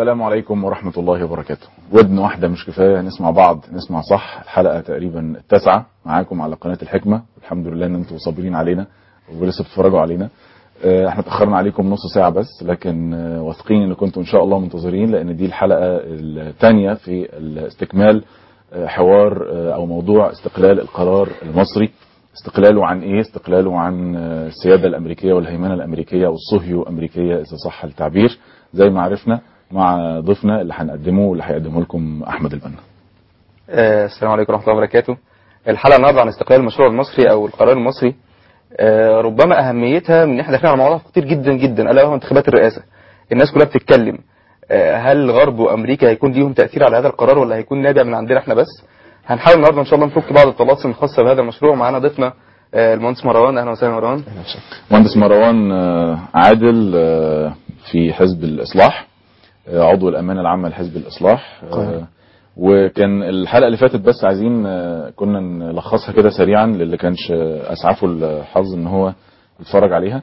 السلام عليكم ورحمة الله وبركاته ودن واحدة مش كفاية نسمع بعض نسمع صح الحلقة تقريبا التاسعة معاكم على قناة الحكمة الحمد لله ان انتم صابرين علينا ولسه بتتفرجوا علينا آه، احنا اتأخرنا عليكم نص ساعة بس لكن آه، واثقين ان كنتم ان شاء الله منتظرين لان دي الحلقة الثانية في استكمال آه، حوار آه، او موضوع استقلال القرار المصري استقلاله عن ايه استقلاله عن آه، السيادة الامريكية والهيمنة الامريكية والصهيو امريكية اذا صح التعبير زي ما عرفنا مع ضيفنا اللي هنقدمه واللي هيقدمه لكم احمد البنا آه، السلام عليكم ورحمة الله وبركاته الحلقة النهاردة عن استقلال المشروع المصري أو القرار المصري آه، ربما أهميتها من إحنا داخلين على موضوع خطير جدا جدا ألا وهو انتخابات الرئاسة الناس كلها بتتكلم آه، هل الغرب وأمريكا هيكون ليهم تأثير على هذا القرار ولا هيكون نابع من عندنا إحنا بس هنحاول النهاردة إن شاء الله نفك بعض الطلاسم الخاصة بهذا المشروع معانا ضيفنا آه، المهندس مروان أهلا وسهلا مروان مهندس مروان آه، عادل آه، في حزب الإصلاح آه، عضو الأمانة العامة لحزب الإصلاح آه، وكان الحلقة اللي فاتت بس عايزين آه، كنا نلخصها كده سريعا للي كانش آه، أسعفه الحظ إن هو يتفرج عليها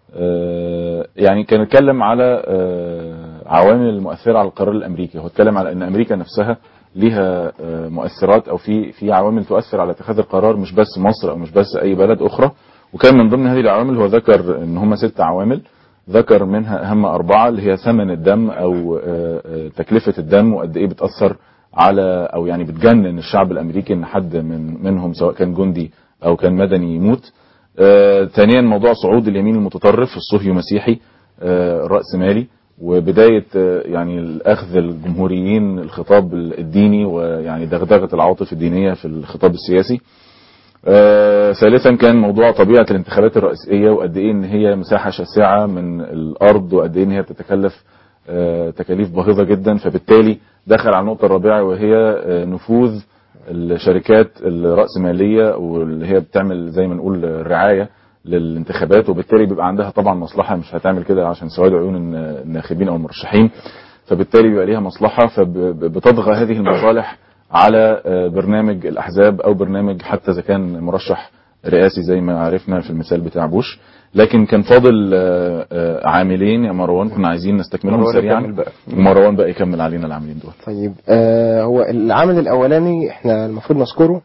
آه، يعني كان اتكلم على آه، عوامل المؤثرة على القرار الأمريكي هو اتكلم على أن أمريكا نفسها ليها آه، مؤثرات أو في في عوامل تؤثر على اتخاذ القرار مش بس مصر أو مش بس أي بلد أخرى وكان من ضمن هذه العوامل هو ذكر ان هم ست عوامل ذكر منها اهم اربعه اللي هي ثمن الدم او آه، آه، تكلفه الدم وقد ايه بتاثر على او يعني بتجنن الشعب الامريكي ان حد من منهم سواء كان جندي او كان مدني يموت آه، ثانيا موضوع صعود اليمين المتطرف الصهيو مسيحي آه، رأسمالي وبداية آه، يعني الأخذ الجمهوريين الخطاب الديني ويعني دغدغة العواطف الدينية في الخطاب السياسي آه، ثالثا كان موضوع طبيعة الانتخابات الرئيسية وقد ايه ان هي مساحة شاسعة من الارض وقد ايه ان هي بتتكلف آه، تكاليف باهظة جدا فبالتالي دخل على النقطة الرابعة وهي آه، نفوذ الشركات الرأسمالية واللي هي بتعمل زي ما نقول رعاية للانتخابات وبالتالي بيبقى عندها طبعا مصلحة مش هتعمل كده عشان سواد عيون الن- الناخبين او المرشحين فبالتالي بيبقى ليها مصلحة فبتطغى هذه المصالح على آه، برنامج الأحزاب أو برنامج حتى إذا كان مرشح رئاسي زي ما عرفنا في المثال بتاع بوش لكن كان فاضل آه، آه، عاملين يا مروان كنا عايزين نستكملهم مروان سريعا يكمل بقى. ومروان بقى يكمل علينا العاملين دول طيب آه هو العامل الاولاني احنا المفروض نذكره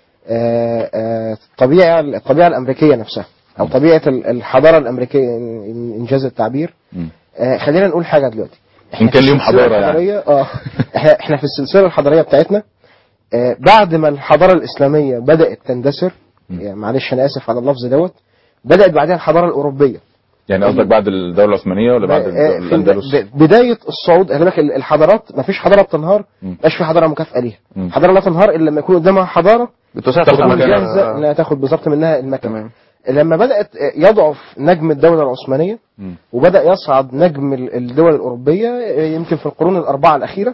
آه آه الطبيعه الطبيعه الامريكيه نفسها او طبيعه ال- الحضاره الامريكيه إن- إن- انجاز التعبير مم. آه خلينا نقول حاجه دلوقتي إن كان في ليهم السلسلة حضارة يعني. الحضارية اه احنا احنا في السلسله الحضاريه بتاعتنا آه بعد ما الحضاره الاسلاميه بدات تندثر مم. يعني معلش انا اسف على اللفظ دوت بدات بعدها الحضاره الاوروبيه يعني قصدك بعد الدولة العثمانية ولا بعد آه، الدولة في الأندلس ب- بدايه الصعود خلي بالك ال- الحضارات ما فيش حضاره بتنهار مم. مش في حضاره مكافئه ليها مم. حضاره لا تنهار الا لما يكون قدامها حضاره بتوسع تاخد تكون مكانها. جاهزه انها تاخد بالظبط منها المكان تمام لما بدات يضعف نجم الدوله العثمانيه مم. وبدا يصعد نجم ال- الدول الاوروبيه يمكن في القرون الاربعه الاخيره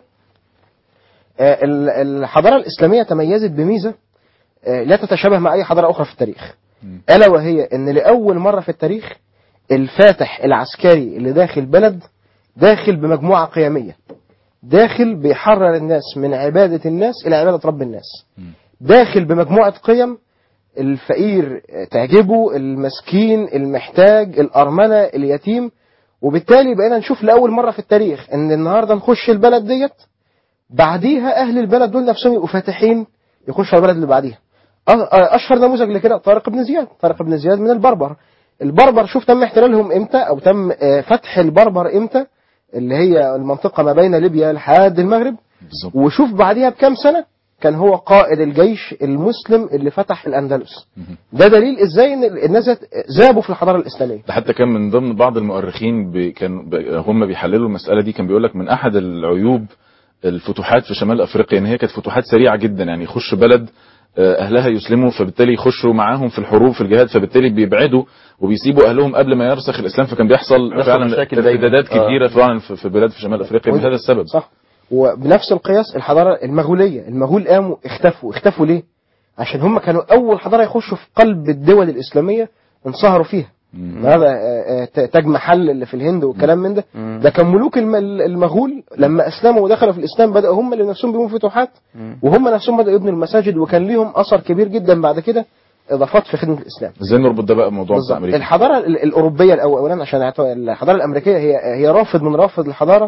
آه، ال- الحضاره الاسلاميه تميزت بميزه آه، لا تتشابه مع اي حضاره اخرى في التاريخ مم. الا وهي ان لاول مره في التاريخ الفاتح العسكري اللي داخل بلد داخل بمجموعه قيميه داخل بيحرر الناس من عباده الناس الى عباده رب الناس مم. داخل بمجموعه قيم الفقير تعجبه المسكين المحتاج الأرملة اليتيم وبالتالي بقينا نشوف لأول مرة في التاريخ إن النهاردة نخش البلد ديت بعديها أهل البلد دول نفسهم يبقوا فاتحين يخشوا البلد اللي بعديها أ- أشهر نموذج لكده طارق بن زياد طارق بن زياد من البربر البربر شوف تم احتلالهم امتى او تم آه، فتح البربر امتى اللي هي المنطقة ما بين ليبيا لحد المغرب بالظبط وشوف بعديها بكام سنة كان هو قائد الجيش المسلم اللي فتح الأندلس مم. ده دليل ازاي ان الناس ذابوا في الحضارة الإسلامية ده حتى كان من ضمن بعض المؤرخين بي كان ب- هم بيحللوا المسألة دي كان بيقول لك من أحد العيوب الفتوحات في شمال أفريقيا إن هي كانت فتوحات سريعة جدا يعني يخش بلد آه، أهلها يسلموا فبالتالي يخشوا معاهم في الحروب في الجهاد فبالتالي بيبعدوا وبيسيبوا أهلهم قبل ما يرسخ الإسلام فكان بيحصل بيحصل فعلا مشاكل دايما. ارتدادات آه. كتيرة فعلا في في بلاد في شمال أفريقيا من وده- هذا السبب صح وبنفس القياس الحضارة المغولية المغول قاموا اختفوا اختفوا ليه عشان هم كانوا أول حضارة يخشوا في قلب الدول الإسلامية انصهروا فيها مم. هذا آه، آه، ت- تاج محل اللي في الهند والكلام من ده مم. ده كان ملوك الم- المغول لما اسلموا ودخلوا في الاسلام بداوا هم اللي نفسهم بيقوموا فتوحات مم. وهم نفسهم بداوا يبنوا المساجد وكان ليهم اثر كبير جدا بعد كده اضافات في خدمه الاسلام ازاي نربط ده بقى بموضوع بتاع بالظبط أمريكا الحضاره ال- الاوروبيه الأو- اولا عشان أعت- الحضاره الامريكيه هي هي رافض من رافض الحضاره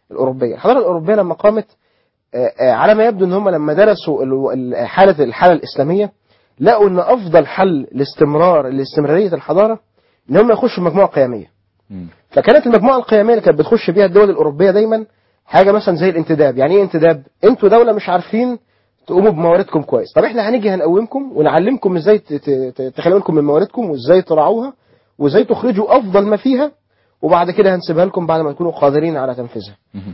الاوروبيه الحضاره الاوروبيه لما قامت آه، آه، على ما يبدو ان هم لما درسوا ال- ال- حاله الحاله الاسلاميه لقوا ان افضل حل لاستمرار لاستمراريه الحضاره ان هم يخشوا مجموعه قيميه مم. فكانت المجموعه القيميه اللي كانت بتخش بيها الدول الاوروبيه دايما حاجه مثلا زي الانتداب يعني ايه انتداب انتوا دوله مش عارفين تقوموا بمواردكم كويس طب احنا هنيجي هنقومكم ونعلمكم ازاي ت- ت- ت- تخلوا بالكم من مواردكم وازاي ترعوها وازاي تخرجوا افضل ما فيها وبعد كده هنسيبها لكم بعد ما تكونوا قادرين على تنفيذها مهم.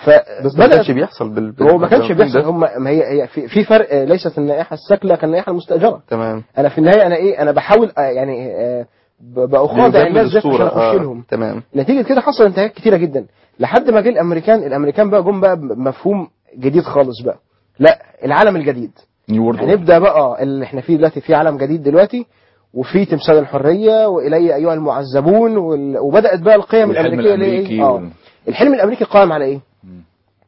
بس ما فبدأت كانش بيحصل بال... بال- هو ما كانش بالمفهوم بيحصل ده. هم ما هي هي في, في فرق آه، ليست النائحه الساكله كالنائحه المستاجره تمام انا في النهايه انا ايه انا بحاول آه، يعني آه، ب- باخاضع بيجمل الناس دي عشان الصورة. اخش آه، لهم تمام نتيجه كده حصل انتهاكات كتيره جدا لحد ما جه الامريكان الامريكان بقى جم بقى بمفهوم جديد خالص بقى لا العالم الجديد نيو وورد هنبدا بقى اللي احنا فيه دلوقتي في عالم جديد دلوقتي وفي تمثال الحريه والي ايها المعذبون وال... وبدات بقى القيم والحلم الامريكيه اللي هي الأمريكي ايه اه وال- الحلم الامريكي قائم على ايه مم.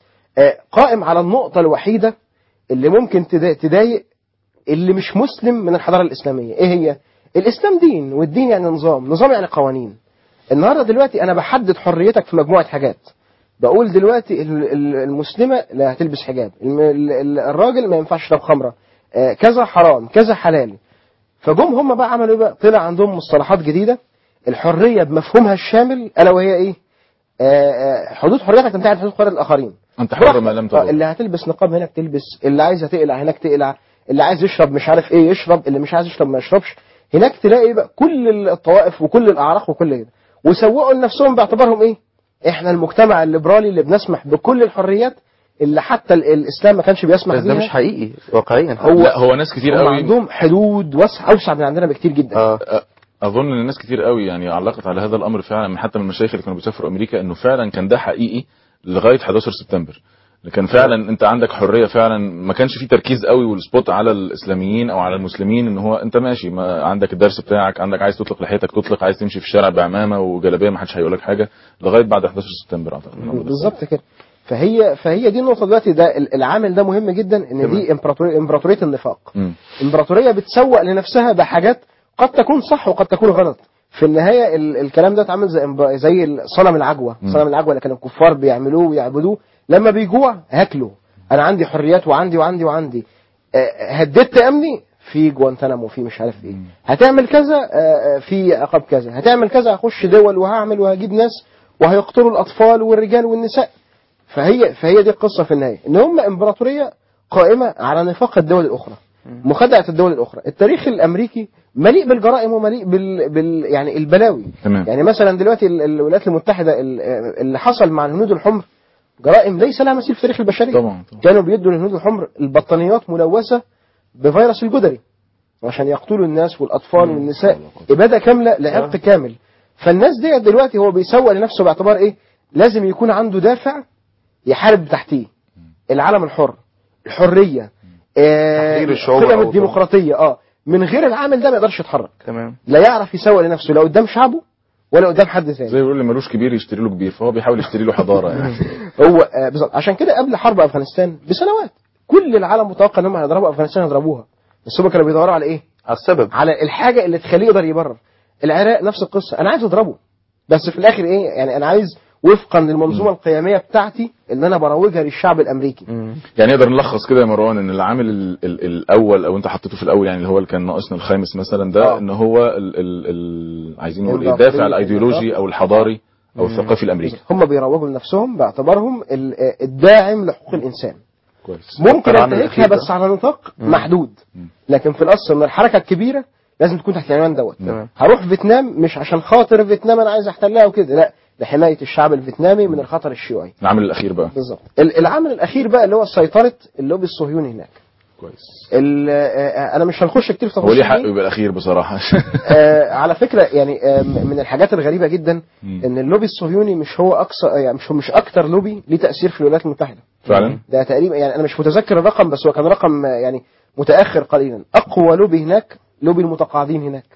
آه قائم على النقطه الوحيده اللي ممكن تدا- تضايق اللي مش مسلم من الحضاره الاسلاميه ايه هي الاسلام دين والدين يعني نظام نظام يعني قوانين النهارده دلوقتي انا بحدد حريتك في مجموعه حاجات بقول دلوقتي ال- ال- المسلمه لا هتلبس حجاب الم- ال- ال- الراجل ما ينفعش يشرب خمره آه، كذا حرام كذا حلال فجم هم بقى عملوا ايه بقى طلع عندهم مصطلحات جديده الحريه بمفهومها الشامل الا وهي ايه آه، آه، حدود حريتك تنتهي عن حدود حريه الاخرين انت حر ما لم آه، تضر اللي هتلبس نقاب هناك تلبس اللي عايزه تقلع هناك تقلع اللي عايز يشرب مش عارف ايه يشرب اللي مش عايز يشرب ما يشربش هناك تلاقي بقى كل الطوائف وكل الاعراق وكل كده وسوقوا لنفسهم باعتبارهم ايه احنا المجتمع الليبرالي اللي بنسمح بكل الحريات اللي حتى ال- الاسلام ما كانش بيسمح بس ده بيها مش حقيقي واقعيا هو لا هو ناس كتير هم قوي عندهم حدود واسعه اوسع من عندنا بكتير جدا اه اظن ان الناس كتير قوي يعني علقت على هذا الامر فعلا من حتى من المشايخ اللي كانوا بيسافروا امريكا انه فعلا كان ده حقيقي لغايه 11 سبتمبر لكن فعلا انت عندك حريه فعلا ما كانش في تركيز قوي والسبوت على الاسلاميين او على المسلمين ان هو انت ماشي ما عندك الدرس بتاعك عندك عايز تطلق لحيتك تطلق عايز تمشي في الشارع بعمامه وجلابيه ما حدش هيقول لك حاجه لغايه بعد 11 سبتمبر اعتقد الأمر ده. بالظبط كده فهي فهي دي النقطه دلوقتي ده ال- العامل ده مهم جدا ان دي امبراطوريه امبراطوريه النفاق مم. امبراطوريه بتسوق لنفسها بحاجات قد تكون صح وقد تكون غلط في النهايه ال الكلام ده اتعمل زي إمب- زي صنم العجوه مم. صنم العجوه اللي كان الكفار بيعملوه ويعبدوه لما بيجوع هاكله انا عندي حريات وعندي وعندي وعندي آه، هددت امني في جوانتنامو في مش عارف ايه هتعمل كذا آه، آه، في عقاب كذا هتعمل كذا هخش دول وهعمل وهجيب ناس وهيقتلوا الاطفال والرجال والنساء فهي فهي دي القصه في النهايه ان هم امبراطوريه قائمه على نفاق الدول الاخرى مخادعه الدول الاخرى التاريخ الامريكي مليء بالجرائم ومليء بال, بال يعني البلاوي تمام يعني مثلا دلوقتي ال- الولايات المتحده ال- اللي حصل مع الهنود الحمر جرائم ليس لها مثيل في تاريخ البشريه طبعا طبعا. كانوا بيدوا للهنود الحمر البطانيات ملوثه بفيروس الجدري عشان يقتلوا الناس والاطفال والنساء اباده كامله لعرق كامل فالناس دي دلوقتي هو بيسوق لنفسه باعتبار ايه لازم يكون عنده دافع يحارب تحتيه العالم الحر الحريه آه، تحرير الشعوب قيم والأوطان. الديمقراطيه اه من غير العامل ده ما يقدرش يتحرك تمام لا يعرف يسوق لنفسه لا قدام شعبه ولا قدام حد ثاني زي بيقول اللي ملوش كبير يشتري له كبير فهو بيحاول يشتري له حضاره يعني هو آه، بالظبط عشان كده قبل حرب افغانستان بسنوات كل العالم متوقع ان هم هيضربوا افغانستان يضربوها بس هم كانوا بيدوروا على ايه؟ على السبب على الحاجه اللي تخليه يقدر يبرر العراق نفس القصه انا عايز اضربه بس في الاخر ايه يعني انا عايز وفقا للمنظومه القيميه بتاعتي اللي انا بروجها للشعب الامريكي مم. يعني نقدر نلخص كده يا مروان ان العامل ال ال الاول او انت حطيته في الاول يعني اللي هو اللي كان ناقصنا الخامس مثلا ده آه. ان هو ال ال ال عايزين نقول ايه الداخلي- الدافع الايديولوجي او الحضاري او الثقافي الامريكي هم بيروجوا لنفسهم باعتبارهم ال- آه، الداعم لحقوق الانسان كويس ممكن العامل انتهكها الأخير ده. بس على نطاق مم. محدود مم. لكن في الاصل من الحركه الكبيره لازم تكون تحت العنوان دوت تمام. هروح فيتنام مش عشان خاطر فيتنام انا عايز احتلها وكده لا لحمايه الشعب الفيتنامي من الخطر الشيوعي العامل الاخير بقى بالظبط ال- العامل الاخير بقى اللي هو سيطره اللوبي الصهيوني هناك كويس ال- آه، انا مش هنخش كتير في هو ليه حق تفاصيل دي. يبقى الاخير بصراحه آه، على فكره يعني آه، م- من الحاجات الغريبه جدا مم. ان اللوبي الصهيوني مش هو اقصى يعني مش هو مش اكتر لوبي ليه تاثير في الولايات المتحده فعلا ده تقريبا يعني انا مش متذكر الرقم بس هو كان رقم آه، يعني متاخر قليلا اقوى لوبي هناك لوبي المتقاعدين هناك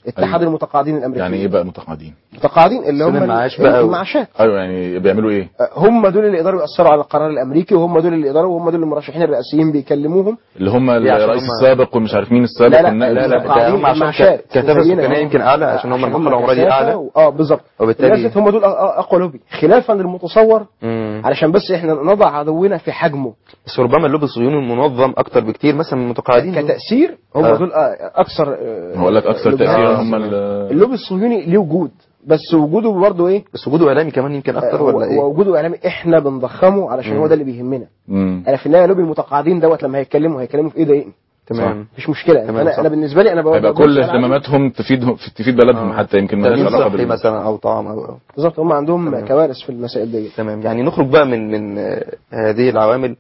اتحاد أيوة. المتقاعدين الامريكيين يعني ايه بقى متقاعدين المتقاعدين اللي هم سن المعاش بقى و- المعاشات ايوه يعني بيعملوا ايه هم دول اللي يقدروا ياثروا على القرار الامريكي وهم دول اللي يقدروا وهم دول المرشحين الرئاسيين بيكلموهم اللي هم ليه؟ عشان الرئيس هم- السابق ومش عارف مين السابق لا لا والنائب لا لا السابق. المتقاعدين ده هم عشان المعاشات. ك- كثافة زينا سكانية هم. يمكن أعلى عشان هم المرحلة العمرية دي كثافة أعلى و- اه بالظبط وبالتالي- لذلك هم دول أ- أ- اقوى لوبي خلافا للمتصور مم. علشان بس احنا نضع عدونا في حجمه بس ربما اللوبي الصهيوني منظم أكتر بكتير مثلا من المتقاعدين دول. كتاثير هم آه. دول أ- اكثر آه، هو قال لك اكثر لوبيين. تاثيرا آه. هم ال- اللوبي الصهيوني ليه وجود بس وجوده برضه ايه بس وجوده إعلامي كمان يمكن أكتر هو ولا إيه؟ هو وجوده اعلامي احنا بنضخمه علشان هو ده اللي بيهمنا مم. انا في النهايه لوبي المتقاعدين دوت لما هيتكلموا هيتكلموا في ايه ضايقني تمام مفيش مشكله تمام، انا صح. انا بالنسبه لي انا بقول هيبقى بقول كل سؤال عام. اهتماماتهم تفيدهم تفيد بلدهم آه. حتى يمكن مالهاش تأمين علاقه صحي بال مثلا أو طعام أو أو بالظبط هم عندهم تمام. كوارث في المسائل دي تمام يعني نخرج بقى من من آه، هذه العوامل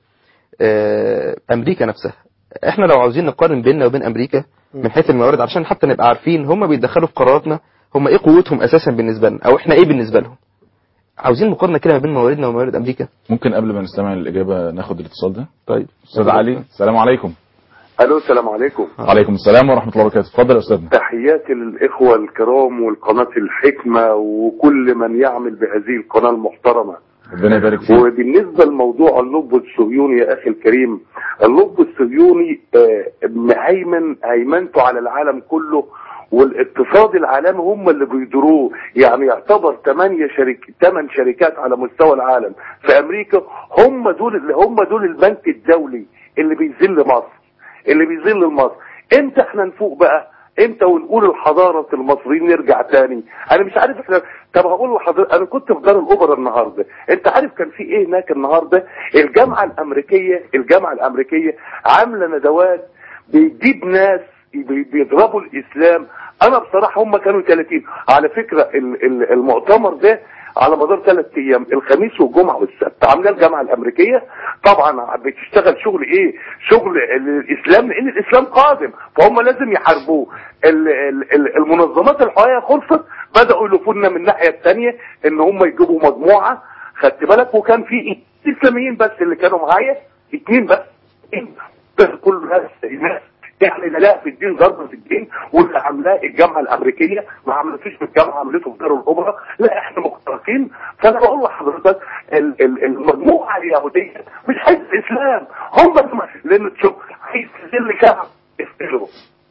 آه، امريكا نفسها احنا لو عاوزين نقارن بيننا وبين امريكا من حيث الموارد عشان حتى نبقى عارفين هم بيتدخلوا في قراراتنا هم ايه قوتهم اساسا بالنسبه لنا او احنا ايه بالنسبه لهم عاوزين مقارنه كده ما بين مواردنا وموارد امريكا ممكن قبل ما نستمع الاجابه ناخد الاتصال ده طيب استاذ علي السلام عليكم الو السلام عليكم وعليكم السلام ورحمه الله وبركاته اتفضل يا استاذنا تحياتي للاخوه الكرام والقناه الحكمه وكل من يعمل بهذه القناه المحترمه ربنا يبارك فيك وبالنسبه لموضوع اللب الصهيوني يا اخي الكريم اللب الصهيوني آه، مهيمن هيمنته على العالم كله والاقتصاد العالمي هم اللي بيديروه يعني يعتبر 8 شركات 8 شركات على مستوى العالم في امريكا هم دول اللي هم دول البنك الدولي اللي بيذل مصر اللي بيذل مصر امتى احنا نفوق بقى امتى ونقول الحضاره المصريين نرجع تاني انا مش عارف احنا طب هقول لحضرتك انا كنت في دار الاوبرا النهارده انت عارف كان في ايه هناك النهارده الجامعه الامريكيه الجامعه الامريكيه عامله ندوات بتجيب ناس بي- بيضربوا الاسلام انا بصراحه هم كانوا 30 على فكره ال- ال- المؤتمر ده على مدار ثلاث ايام الخميس والجمعه والسبت عاملاه الجامعه الامريكيه طبعا بتشتغل شغل ايه شغل الاسلام لان الاسلام قادم فهم لازم يحاربوه ال- ال- ال- المنظمات الحقوقيه خلصت بداوا يلفونا من الناحيه الثانيه ان هم يجيبوا مجموعه خدت بالك وكان في اسلاميين بس اللي كانوا معايا اثنين بس بس كل ناس ناس يعني لا لا في الدين ضرب في الدين واللي عاملاه الجامعه الامريكيه ما عملتوش في الجامعه عملته في دار الاوبرا لا احنا مخترقين فانا بقول لحضرتك ال- ال- المجموعه اليهوديه مش عايز الاسلام هم اللي- لان تشوف عايز تذل شعب يستلوا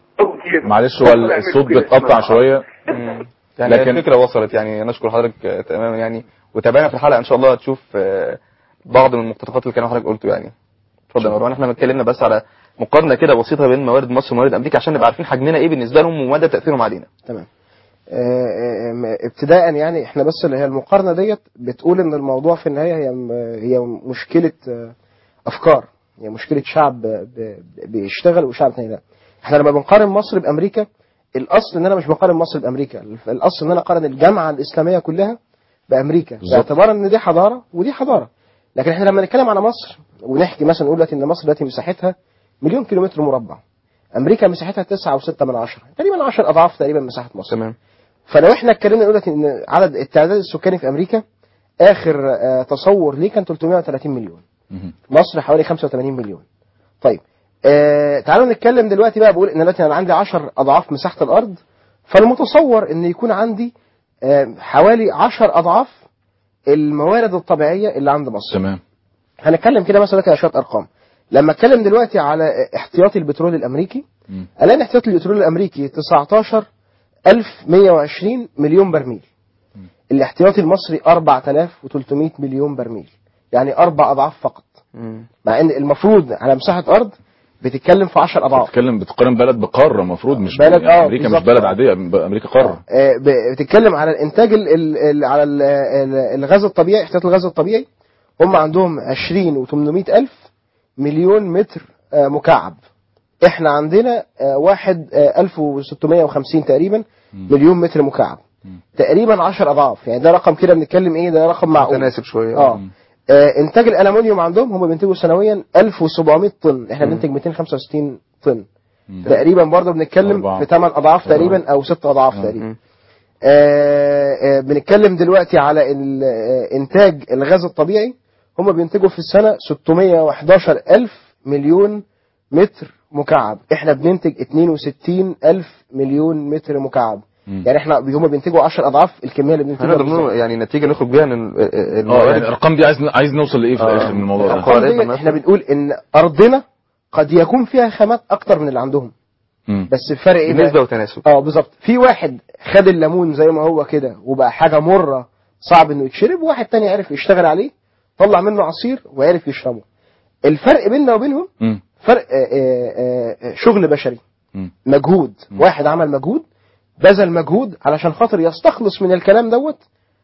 معلش هو الصوت بيتقطع شويه مم. يعني لكن- الفكره وصلت يعني نشكر حضرتك آه، تماما يعني وتابعنا في الحلقه ان شاء الله هتشوف آه، بعض من المقتطفات اللي كان حضرتك قلته يعني اتفضل يا مروان احنا اتكلمنا بس على مقارنه كده بسيطه بين موارد مصر وموارد امريكا عشان نبقى عارفين حجمنا ايه بالنسبه لهم ومدى تاثيرهم علينا تمام آه، آه، آه، ابتداء يعني احنا بس اللي هي المقارنه ديت بتقول ان الموضوع في النهايه هي هي مشكله آه، افكار هي مشكله شعب ب- ب- بيشتغل وشعب تاني لا احنا لما بنقارن مصر بامريكا الاصل ان انا مش بقارن مصر بامريكا الاصل ان انا اقارن الجامعه الاسلاميه كلها بامريكا بالظبط. باعتبار ان دي حضاره ودي حضاره لكن احنا لما نتكلم على مصر ونحكي مثلا نقول دلوقتي ان مصر دلوقتي مساحتها مليون كيلومتر مربع امريكا مساحتها 9.6 من عشرة تقريبا 10 اضعاف تقريبا مساحه مصر تمام فلو احنا اتكلمنا نقول لك ان عدد التعداد السكاني في امريكا اخر آه، تصور ليه كان 330 مليون مهم. مصر حوالي 85 مليون طيب آه تعالوا نتكلم دلوقتي بقى بقول ان دلوقتي انا عندي 10 اضعاف مساحه الارض فالمتصور ان يكون عندي آه حوالي 10 اضعاف الموارد الطبيعيه اللي عند مصر تمام هنتكلم كده مثلا كده شويه ارقام لما اتكلم دلوقتي على احتياطي البترول الامريكي مم. الاقي ان احتياطي البترول الامريكي 19120 مليون برميل الاحتياطي المصري 4300 مليون برميل يعني اربع اضعاف فقط مم. مع ان المفروض على مساحه ارض بتتكلم في 10 اضعاف بتتكلم بتقارن بلد بقاره المفروض مش بلد- يعني آه، امريكا مش بالظبط. بلد عاديه امريكا قاره آه، ب- بتتكلم على الانتاج ال ال ال على ال ال الغاز الطبيعي احتياط الغاز الطبيعي هم عندهم 20 و800 الف مليون متر آه، مكعب احنا عندنا آه، واحد آه، 1650 تقريبا مليون متر مكعب تقريبا 10 اضعاف يعني ده رقم كده بنتكلم ايه ده رقم معقول متناسب شويه اه آه، انتاج الالومنيوم عندهم هم بينتجوا سنويا 1700 طن احنا بننتج 265 طن تقريبا برضه بنتكلم أربعة. في 8 اضعاف أربعة. تقريبا او 6 اضعاف مم. تقريبا آه، آه، بنتكلم دلوقتي على ال- آه، انتاج الغاز الطبيعي هم بينتجوا في السنه 611 الف مليون متر مكعب احنا بننتج 62 الف مليون متر مكعب مم. يعني احنا هم بينتجوا 10 اضعاف الكميه اللي بننتجها هنقدر بالظبط. نقول يعني نتيجه نخرج بيها ان ال- اه يعني الموارد الارقام دي عايز عايز نوصل لايه في آه. الاخر من الموضوع ده الأرقام قاربة ديت مثلا. احنا بنقول ان ارضنا قد يكون فيها خامات اكتر من اللي عندهم مم. بس الفرق ايه بقى؟ نسبه وتناسب اه بالظبط في واحد خد الليمون زي ما هو كده وبقى حاجه مره صعب انه يتشرب وواحد تاني عرف يشتغل عليه طلع منه عصير وعرف يشربه الفرق بيننا وبينهم مم. فرق آه، آه، آه، شغل بشري مم. مجهود واحد عمل مجهود بذل مجهود علشان خاطر يستخلص من الكلام دوت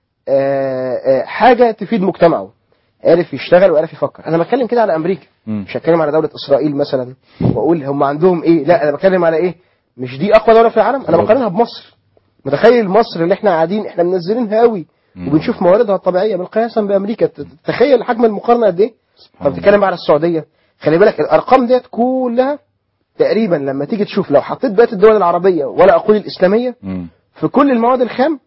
آه، آه، حاجه تفيد مجتمعه عرف يشتغل وعرف يفكر انا بتكلم كده على امريكا مم. مش هتكلم على دوله اسرائيل مثلا واقول هم عندهم ايه لا انا بتكلم على ايه مش دي اقوى دوله في العالم انا بالظبط. بقارنها بمصر متخيل مصر اللي احنا قاعدين احنا منزلينها قوي مم. وبنشوف مواردها الطبيعيه بالقياسا بامريكا ت- تخيل حجم المقارنه قد ايه سبحان طب بتتكلم على السعوديه خلي بالك الارقام ديت كلها تقريبا لما تيجي تشوف لو حطيت بقيه الدول العربيه ولا اقول الاسلاميه مم. في كل المواد الخام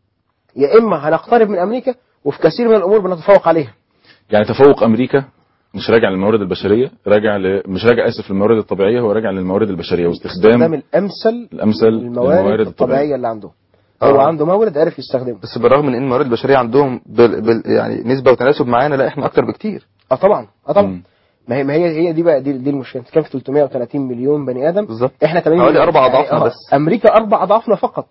يا اما هنقترب من امريكا وفي كثير من الامور بنتفوق عليها يعني تفوق امريكا مش راجع للموارد البشريه راجع ل... مش راجع اسف للموارد الطبيعيه هو راجع للموارد البشريه استخدام واستخدام الامثل الامثل الموارد للموارد الطبيعيه اللي عنده آه. هو عنده مورد عرف يستخدمه بس بالرغم من ان الموارد البشريه عندهم بال... بال... يعني نسبه وتناسب معانا لا احنا اكتر بكتير اه طبعا اه طبعا مم. ما هي ما هي هي دي بقى دي, دي المشكله كان في 330 مليون بني ادم بالظبط احنا 80 حوالي مليون. أربع أضعافنا آه، بس. امريكا اربع اضعافنا فقط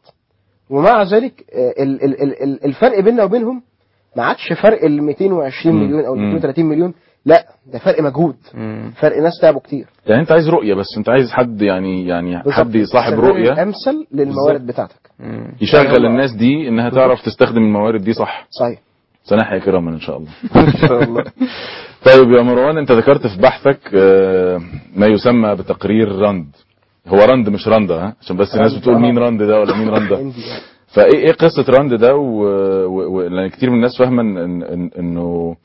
ومع ذلك آه، ال ال ال ال الفرق بيننا وبينهم ما عادش فرق ال 220 مم. مليون او ال مم. 230 مليون لا ده فرق مجهود مم. فرق ناس تعبوا كتير يعني انت عايز رؤيه بس انت عايز حد يعني يعني حد بالظبط. صاحب استخدام رؤيه الامثل للموارد بتاعتك مم. يشغل هو- الناس دي انها تعرف تستخدم الموارد دي صح صحيح سنحيا كراما ان شاء الله ان شاء الله طيب يا مروان انت ذكرت في بحثك آه، ما يسمى بتقرير رند هو رند مش رندا ها عشان بس الناس رند، بتقول آه. مين رند ده ولا مين رندا عندي فايه ايه قصه راند ده و... و... و... لان كتير من الناس فاهمه ان إن... انه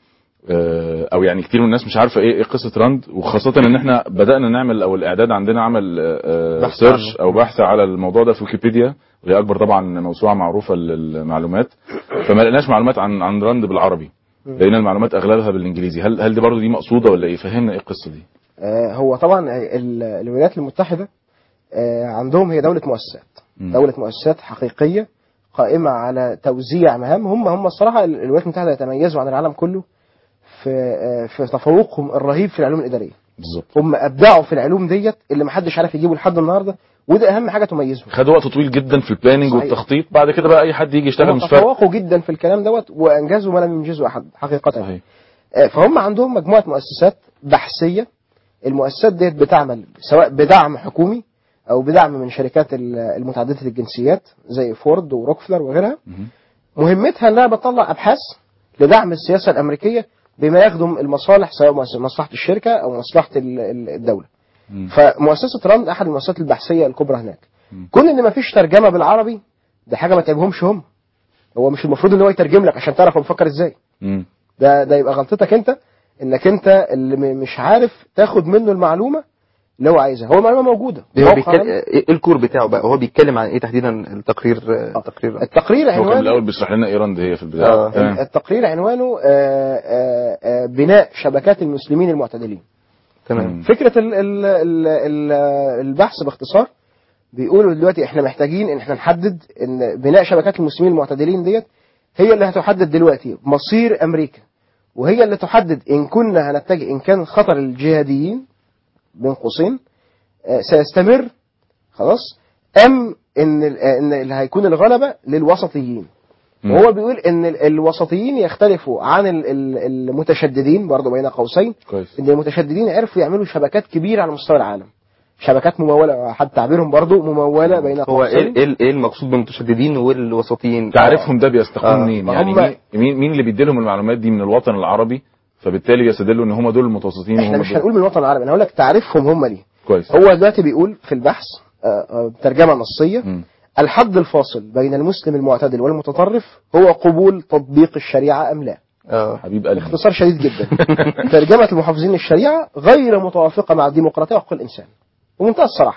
آه، او يعني كتير من الناس مش عارفه ايه ايه قصه راند وخاصه ان احنا بدانا نعمل او الاعداد عندنا عمل آه، بحث سيرش عنه. او بحث على الموضوع ده في ويكيبيديا وهي اكبر طبعا موسوعه معروفه للمعلومات فما لقيناش معلومات عن عن راند بالعربي لقينا المعلومات اغلبها بالانجليزي هل هل دي برضه دي مقصوده ولا ايه فهمنا ايه القصه دي آه، هو طبعا ال- الولايات المتحدة آه، عندهم هي دولة مؤسسات مم. دولة مؤسسات حقيقية قائمة على توزيع مهام هم هم الصراحة ال- الولايات المتحدة يتميزوا عن العالم كله في آه، في تفوقهم الرهيب في العلوم الإدارية بالظبط هم أبدعوا في العلوم ديت اللي محدش عارف يجيبه لحد النهاردة وده أهم حاجة تميزهم خدوا وقت طويل جدا في البلاننج صحيح. والتخطيط بعد كده بقى اي حد يجي يشتغل هم مش فارق تفوقوا جدا في الكلام دوت وأنجزوا ما لم ينجزه أحد حقيقة صحيح آه، فهم عندهم مجموعة مؤسسات بحثية المؤسسات ديت بتعمل سواء بدعم حكومي أو بدعم من شركات ال- المتعددة الجنسيات زي فورد وروكفلر وغيرها مهم. مهمتها إنها بتطلع أبحاث لدعم السياسة الأمريكية بما يخدم المصالح سواء مص- مصلحة الشركة أو مصلحة ال- ال- الدولة مم. فمؤسسة راند أحد المؤسسات البحثية الكبرى هناك مم. كون إن مفيش ترجمة بالعربي ده حاجة ما تعجبهمش هم هو مش المفروض إن هو يترجم لك عشان تعرف هو بيفكر إزاي مم. ده ده يبقى غلطتك انت انك انت اللي م- مش عارف تاخد منه المعلومه اللي هو عايزها هو المعلومه موجوده هو موقع بيتكلم عام. ايه الكور بتاعه بقى هو بيتكلم عن ايه تحديدا التقرير التقرير التقرير هو كان عنوانه الاول بيشرح لنا ايه راند هي في البدايه آه. تمام. التقرير عنوانه آه، آه، آه، بناء شبكات المسلمين المعتدلين تمام فكره ال ال ال ال البحث باختصار بيقولوا دلوقتي احنا محتاجين ان احنا نحدد ان بناء شبكات المسلمين المعتدلين ديت هي اللي هتحدد دلوقتي مصير امريكا وهي اللي تحدد ان كنا هنتجه ان كان خطر الجهاديين بين قوسين آه، سيستمر خلاص ام ان ال- آه، ان اللي هيكون الغلبه للوسطيين مم. وهو بيقول ان ال- الوسطيين يختلفوا عن ال- ال- المتشددين برضه بين قوسين كويس ان المتشددين عرفوا يعملوا شبكات كبيره على مستوى العالم شبكات مموله حتى تعبيرهم برضه مموله بين هو قوسين ايه ايه ايه المقصود بالمتشددين والوسطيين تعرفهم ده بيستقون آه. منين يعني هم- مين- مين مين اللي بيدي لهم المعلومات دي من الوطن العربي فبالتالي يستدلوا ان هم دول المتوسطين احنا وهم مش دول هنقول من الوطن العربي انا هقول لك تعريفهم هم ليه كويس هو دلوقتي بيقول في البحث آه، آه، ترجمه نصيه مم. الحد الفاصل بين المسلم المعتدل والمتطرف هو قبول تطبيق الشريعه ام لا اه حبيب قلبي باختصار شديد جدا ترجمه المحافظين للشريعه غير متوافقه مع الديمقراطيه وحقوق الانسان بمنتهى الصراحه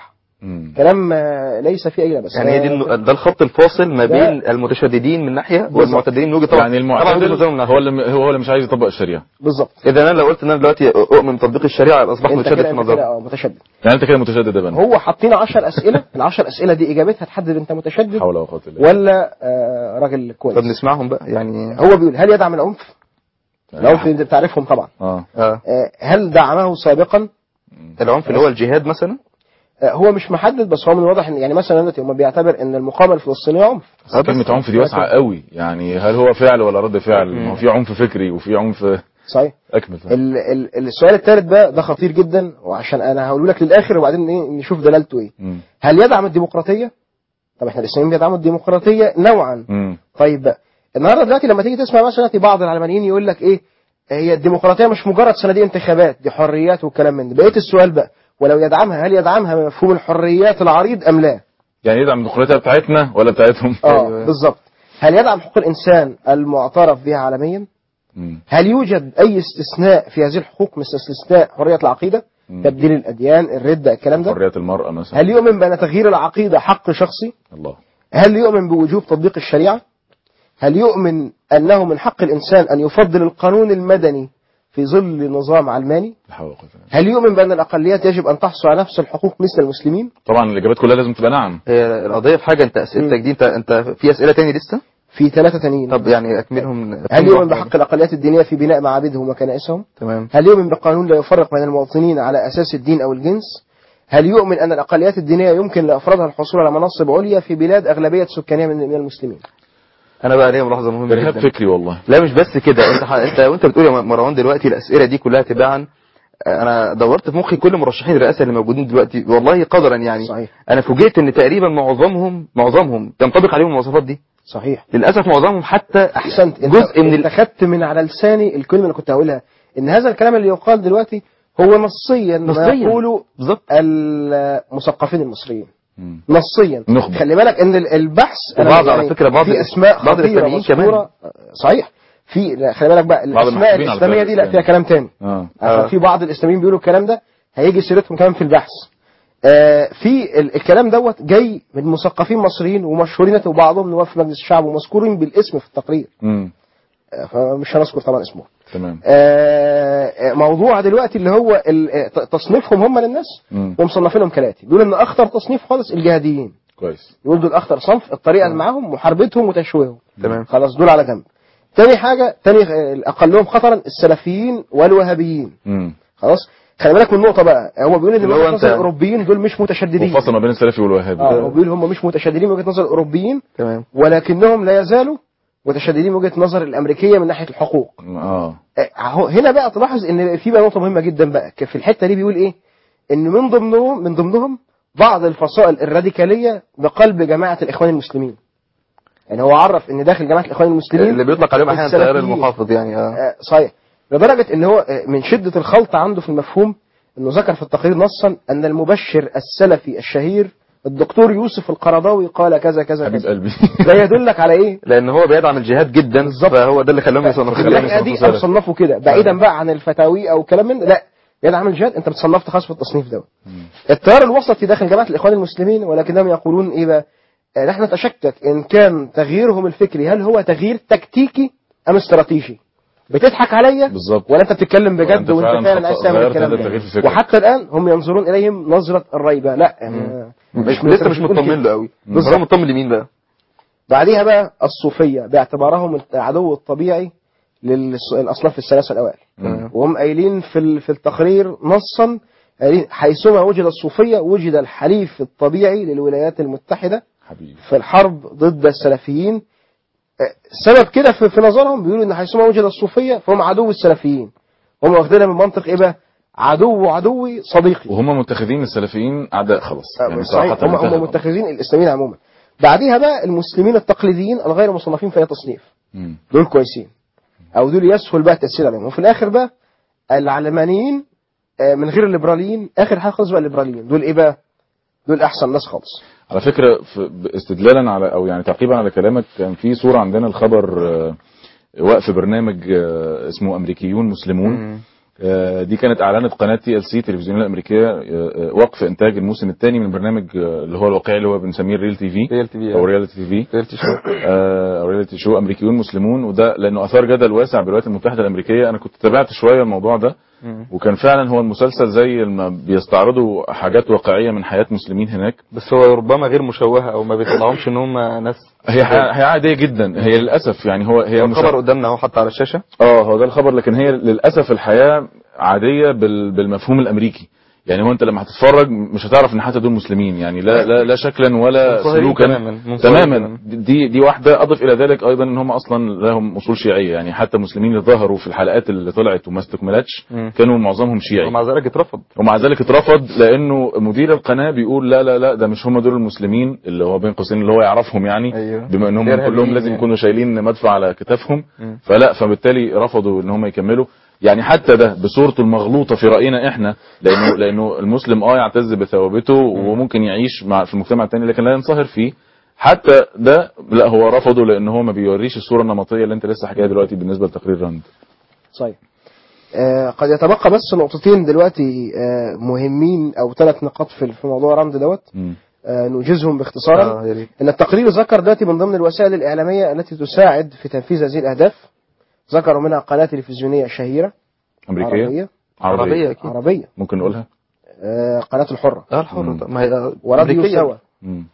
مم. كلام آه، ليس فيه اي لبس يعني هي دي آه، النو- ده الخط الفاصل ما ده- بين المتشددين من ناحيه والمعتدلين من وجهه طبعا يعني طبعا وجهة المعتدل نظرهم من هو ناحيه اللي هو اللي مش عايز يطبق الشريعه بالظبط اذا انا لو قلت ان انا دلوقتي اؤمن بتطبيق الشريعه يبقى اصبحت انت متشدد كده في انت نظري كده اه متشدد يعني انت كده متشدد يا بنا هو حاطين 10 اسئله ال 10 اسئله دي اجابتها تحدد انت متشدد حول ولا قوه الا بالله ولا آه، راجل كويس طب نسمعهم بقى يعني هو بيقول هل يدعم العنف؟ العنف انت بتعرفهم طبعا اه اه آه، هل دعمه سابقا؟ العنف اللي هو الجهاد مثلا آه، هو مش محدد بس هو من الواضح ان يعني مثلا دلوقتي هم بيعتبر ان المقاومه الفلسطينيه عنف بس كلمه عنف دي واسعه قوي يعني هل هو فعل ولا رد فعل ما هو في عنف فكري وفي عنف صحيح اكمل ال ال السؤال الثالث بقى ده خطير جدا وعشان انا هقوله لك للاخر وبعدين ايه نشوف دلالته ايه مم. هل يدعم الديمقراطيه؟ طب احنا الاسلاميين بيدعموا الديمقراطيه نوعا مم. طيب بقى النهارده دلوقتي لما تيجي تسمع مثلا في بعض العلمانيين يقول لك ايه هي الديمقراطيه مش مجرد صناديق انتخابات دي حريات والكلام من ده بقيت السؤال بقى ولو يدعمها هل يدعمها بمفهوم الحريات العريض ام لا يعني يدعم الديمقراطيه بتاعتنا ولا بتاعتهم اه بالظبط هل يدعم حقوق الانسان المعترف بها عالميا مم. هل يوجد اي استثناء في هذه الحقوق مثل استثناء حريه العقيده مم. تبديل الاديان الرده الكلام ده حريه المراه مثلا هل يؤمن بان تغيير العقيده حق شخصي الله هل يؤمن بوجوب تطبيق الشريعة؟ هل يؤمن أنه من حق الإنسان أن يفضل القانون المدني في ظل نظام علماني؟ لا حول ولا قوه إلا بالله. هل يؤمن بأن الأقليات يجب أن تحصل على نفس الحقوق مثل المسلمين؟ طبعا الاجابات كلها لازم تبقى نعم هي القضيه في حاجه انت اسئلتك دي انت انت في اسئله تاني لسه في ثلاثة تانيين طب يعني اكملهم هل يؤمن بحق الأقليات الدينية في بناء معابدهم وكنائسهم؟ تمام هل يؤمن بقانون لا يفرق بين المواطنين على أساس الدين أو الجنس؟ هل يؤمن أن الأقليات الدينية يمكن لأفرادها الحصول على مناصب عليا في بلاد أغلبية سكانها من من المسلمين؟ انا بقى ليا ملاحظه مهمه ارهاب جدا فكري والله لا مش بس كده انت ح... انت وانت بتقول يا مروان دلوقتي الاسئله دي كلها تباعا انا دورت في مخي كل مرشحين الرئاسه اللي موجودين دلوقتي والله قدرا يعني صحيح. انا فوجئت ان تقريبا معظمهم معظمهم تنطبق عليهم المواصفات دي صحيح للاسف معظمهم حتى احسنت انت جزء من انت ال... خدت من على لساني الكلمه اللي كنت هقولها ان هذا الكلام اللي يقال دلوقتي هو نصيا ما نصياً. يقوله بالظبط المثقفين المصريين مم. نصيا نخبة. خلي بالك ان ال- البحث أنا وبعض على فكرة بعض في الإس- اسماء بعض خطيره الإسلاميين كمان. مذكوره صحيح في لا، خلي بالك بقى الاسماء المحسوبين على الاسلاميه فكرة دي لا فيها الإسلام. كلام تاني اه عشان في بعض الاسلاميين بيقولوا الكلام ده هيجي سيرتهم كمان في البحث آه في ال- الكلام دوت جاي من مثقفين مصريين ومشهورين وبعضهم نواب في مجلس الشعب ومذكورين بالاسم في التقرير امم آه، فمش هنذكر طبعا اسمهم تمام آه، آه، موضوع دلوقتي اللي هو ال- آه، ت- تصنيفهم هم للناس مم. ومصنفينهم كالاتي بيقول ان اخطر تصنيف خالص الجهاديين كويس يقول دول اخطر صنف الطريقه اللي معاهم محاربتهم وتشويههم تمام خلاص دول على جنب تاني حاجه تاني آه، اقلهم خطرا السلفيين والوهابيين امم خلاص خلي بالك من النقطه بقى هو بيقول ان اللي هو من وجهه أنت- نظر الاوروبيين دول مش متشددين وفصل ما بين السلفي والوهابي اه هو بيقول هم مش متشددين من وجهه نظر الاوروبيين تمام ولكنهم لا يزالوا متشددين من وجهه نظر الامريكيه من ناحيه الحقوق اه اهو هنا بقى تلاحظ ان في بقى نقطه مهمه جدا بقى ك- في الحته دي بيقول ايه ان من ضمنهم من ضمنهم بعض الفصائل الراديكاليه بقلب جماعه الاخوان المسلمين يعني هو عرف ان داخل جماعه الاخوان المسلمين اللي بيطلق عليهم احيانا التيار السلفيين. المحافظ يعني اه آه، صحيح لدرجه ان هو آه، من شده الخلط عنده في المفهوم انه ذكر في التقرير نصا ان المبشر السلفي الشهير الدكتور يوسف القرضاوي قال كذا كذا حبيب كذا قلبي ده يدلك على ايه لان هو بيدعم الجهاد جدا فهو ده اللي خلاهم يصنفوا الطريقه دي يصنفوا سلف. صنفوا كده بعيدا بقى عن الفتاوي او كلام من ده لا يدعم الجهاد انت بتصنفت خاص في التصنيف ده التيار الوسطي داخل جماعه الاخوان المسلمين ولكنهم يقولون ايه بقى آه، نحن نتشكك ان كان تغييرهم الفكري هل هو تغيير تكتيكي ام استراتيجي بتضحك عليا بالظبط ولا انت بتتكلم ولا بجد أنت وانت فعلا فعلا عايز تعمل غيرت الكلام هذا ده التغيير في فكرك. وحتى الان هم ينظرون اليهم نظره الريبه لا آه، مش لسه مش بتقول كده. مطمن له قوي بالظبط. هو مطمن لمين بقى بعديها بقى الصوفيه باعتبارهم العدو الطبيعي للاصناف الثلاثه الاوائل مم. وهم قايلين في ال- في التقرير نصا قايلين حيثما وجد الصوفيه وجد الحليف الطبيعي للولايات المتحده حبيبي في الحرب ضد السلفيين آه، السبب كده في, في نظرهم بيقولوا ان حيثما وجد الصوفيه فهم عدو السلفيين هم واخدينها من منطق ايه بقى عدو عدوي صديقي وهم متخذين السلفيين اعداء خلاص يعني صحيح صراحه هم هم انتهى. متخذين الاسلاميين عموما بعديها بقى المسلمين التقليديين الغير مصنفين في اي تصنيف مم. دول كويسين او دول يسهل بقى التاثير عليهم وفي الاخر بقى العلمانيين آه، من غير الليبراليين اخر حاجه خالص بقى الليبراليين دول ايه بقى دول احسن ناس خالص على فكرة في- استدلالا على أو يعني تعقيبا على كلامك كان في صورة عندنا الخبر آه، وقف برنامج آه، اسمه أمريكيون مسلمون آه، دي كانت اعلنت قناه تي ال سي تلفزيونيه الامريكيه آه، آه، وقف انتاج الموسم الثاني من برنامج آه، اللي هو الواقعي اللي هو بنسميه الريل تي في ريال تي في او رياليتي تي في ريال تي شو آه، او رياليتي شو امريكيون مسلمون وده لانه اثار جدل واسع بالولايات المتحده الامريكيه انا كنت تابعت شويه الموضوع ده مم. وكان فعلا هو المسلسل زي ما بيستعرضوا حاجات واقعيه من حياه مسلمين هناك بس هو ربما غير مشوهه او ما بيطلعهمش ان هم ناس هي ح- هي عاديه جدا هي للاسف يعني هو هي مش الخبر قدامنا اهو حتى على الشاشه اه هو ده الخبر لكن هي للاسف الحياه عاديه بال- بالمفهوم الامريكي يعني هو انت لما هتتفرج مش هتعرف ان حتى دول مسلمين يعني لا لا لا شكلا ولا منصهرين سلوكا تماما، منصهرين تماما تماما. دي دي واحده اضف الى ذلك ايضا ان هم اصلا لهم اصول شيعيه يعني حتى المسلمين اللي ظهروا في الحلقات اللي طلعت وما استكملتش مم. كانوا معظمهم شيعي ومع ذلك اترفض ومع ذلك اترفض لانه مدير القناه بيقول لا لا لا ده مش هم دول المسلمين اللي هو بين قوسين اللي هو يعرفهم يعني أيوه. بما انهم إرهابيين كلهم لازم يعني. يكونوا شايلين مدفع على كتافهم مم. فلا فبالتالي رفضوا ان هم يكملوا يعني حتى ده بصورته المغلوطه في راينا احنا لانه لانه المسلم اه يعتز بثوابته وممكن يعيش مع في المجتمع الثاني لكن لا ينصهر فيه حتى ده لا هو رفضه لان هو ما بيوريش الصوره النمطيه اللي انت لسه حكاها دلوقتي بالنسبه لتقرير راند صحيح آه قد يتبقى بس نقطتين دلوقتي آه مهمين او ثلاث نقاط في في موضوع رمد دوت مم. آه نوجزهم باختصارا اه يا ريت ان التقرير ذكر دلوقتي من ضمن الوسائل الاعلاميه التي تساعد في تنفيذ هذه الاهداف ذكروا منها قناه تلفزيونيه شهيره امريكيه عربيه عربيه اكيد عربيه ممكن نقولها آه قناه الحره اه الحر مم. طب ما هي وراديو أمريكية. سوا مم.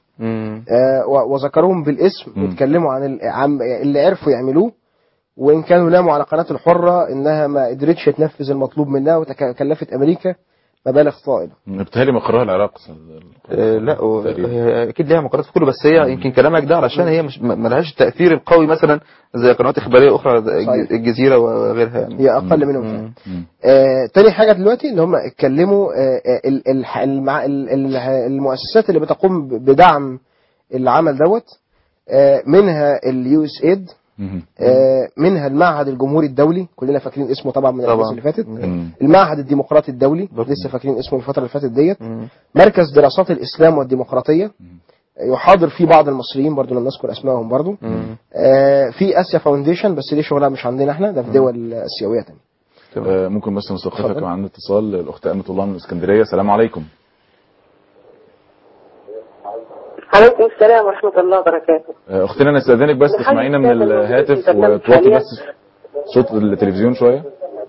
مم. آه و- وذكروهم بالاسم مم. واتكلموا عن ال- عن اللي عرفوا يعملوه وان كانوا لاموا على قناه الحره انها ما قدرتش تنفذ المطلوب منها وكلفت امريكا مبالغ طائله بتهيألي مقرها العراق آه، لا و- تقريبا. هي اكيد ليها مقالات في كله بس هي يمكن كلامك ده علشان هي مش ما ما لهاش التاثير القوي مثلا زي قنوات اخباريه اخرى زي صحيح. الجزيره وغيرها يعني هي اقل منهم مم. فعلا. مم. آه، تاني حاجة دلوقتي ان هم اتكلموا آه، آه، ال- الح- المع- ال- ال- المؤسسات اللي بتقوم ب- بدعم العمل دوت آه، منها اليو اس ايد مم. منها المعهد الجمهوري الدولي كلنا فاكرين اسمه طبعا من طبعا. الأحداث اللي فاتت مم. المعهد الديمقراطي الدولي برضه. لسه فاكرين اسمه الفترة اللي فاتت ديت مم. مركز دراسات الإسلام والديمقراطية يحاضر فيه بعض المصريين برضو لما نذكر اسمائهم برضو مم. آه، في اسيا فاونديشن بس دي شغلها مش عندنا احنا ده في دول اسيويه تانية تمام. آه، ممكن بس نستوقفك اتفضل. عن اتصال الاخت امه الله من الاسكندريه السلام عليكم عليكم السلام ورحمة الله وبركاته آه، اختنا نستاذنك بس بحاجة تسمعينا من كده موجودة في الهاتف البرنامج وتوطي حاليا. بس صوت التلفزيون شويه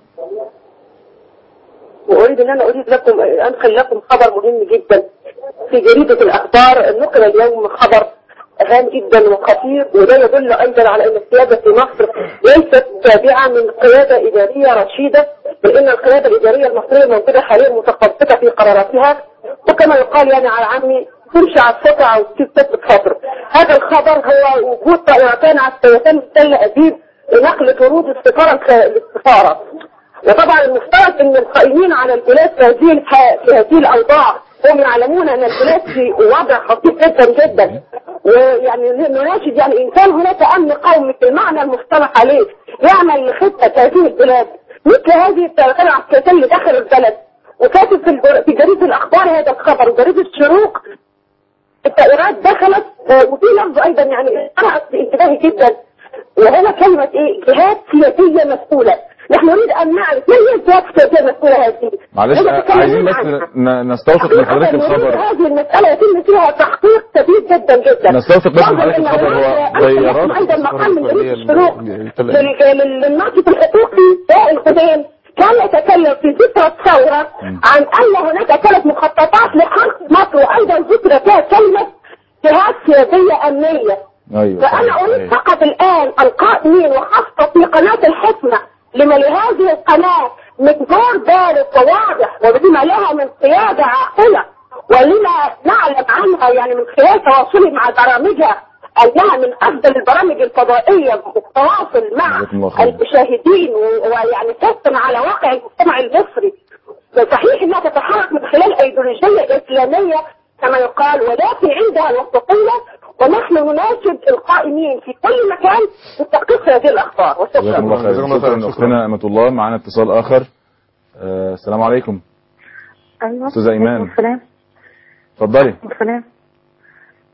وأريد أن أنا أريد لكم أنقل لكم خبر مهم جدا في جريدة الأخبار نقل اليوم خبر هام جدا وخطير وده يدل أيضا على أن السيادة في مصر ليست تابعة من قيادة إدارية رشيدة بل إن القيادة الإدارية المصرية موجودة حاليا متخبطة في قراراتها وكما يقال يعني على عمي تمشي على السطع أو تثبت فترة هذا الخبر هو وجود طائرتان عسكريتان في تل أبيب لنقل طرود السفارة الخ- السفارة وطبعا المفترض ان القائمين على البلاد في هذه الح- في هذه الاوضاع هم يعلمون ان البلاد في وضع خطير جدا جدا ويعني نناشد يعني ان كان هناك امن قومي في المعنى المصطلح عليه يعمل خطه هذه البلاد مثل هذه الطيارات العسكريه اللي دخل البلد وكاتب في الجر- في جريده الاخبار هذا الخبر وجريده الشروق الطائرات دخلت آه، وفي لفظ ايضا يعني قرأت انتباهي جدا وهو كلمة ايه جهات سياسية مسؤولة نحن نريد ان نعرف ما هي الجهات السياسية المسؤولة هذه معلش إذا آه، تكلمنا عايزين بس عنها. ن- نستوثق من حضرتك حقيقة نريد الخبر هذه المسألة يتم فيها تحقيق شديد جدا جدا نستوثق بس من نظرا حضرتك إن الخبر هو هناك غيرات أيضا مقام من جريدة الشروق التل- لل- لل- للناقد الحقوقي وائل خدين كان يتكلم في ذكرى الثورة عن أن هناك كانت مخططات لحرق مصر وأيضا ذكر فيها كلمة جهات سياسية أمنية ايوه فأنا صحيح، أريد صحيح. فقط الآن القائمين وخاصة في قناة الحكمة لما لهذه القناة مقدار بارد وواضح وبما لها من قيادة عاقلة ولما نعلم عنها يعني من خلال تواصلي مع برامجها أنها من أفضل البرامج الفضائية والتواصل مع جزاكم الله خير. المشاهدين و- ويعني تسطن على واقع المجتمع المصري صحيح انها تتحرك من خلال ايديولوجيه اسلاميه كما يقال ولكن عندها الوسطيه ونحن نناشد القائمين في كل مكان بتحقيق هذه الاخبار جزاكم الله وشكرا خير جزاكم الله خير. شكرا اختنا امه الله معانا اتصال اخر آه، السلام عليكم ايوه أستاذة إيمان. عليكم السلام اتفضلي عليكم السلام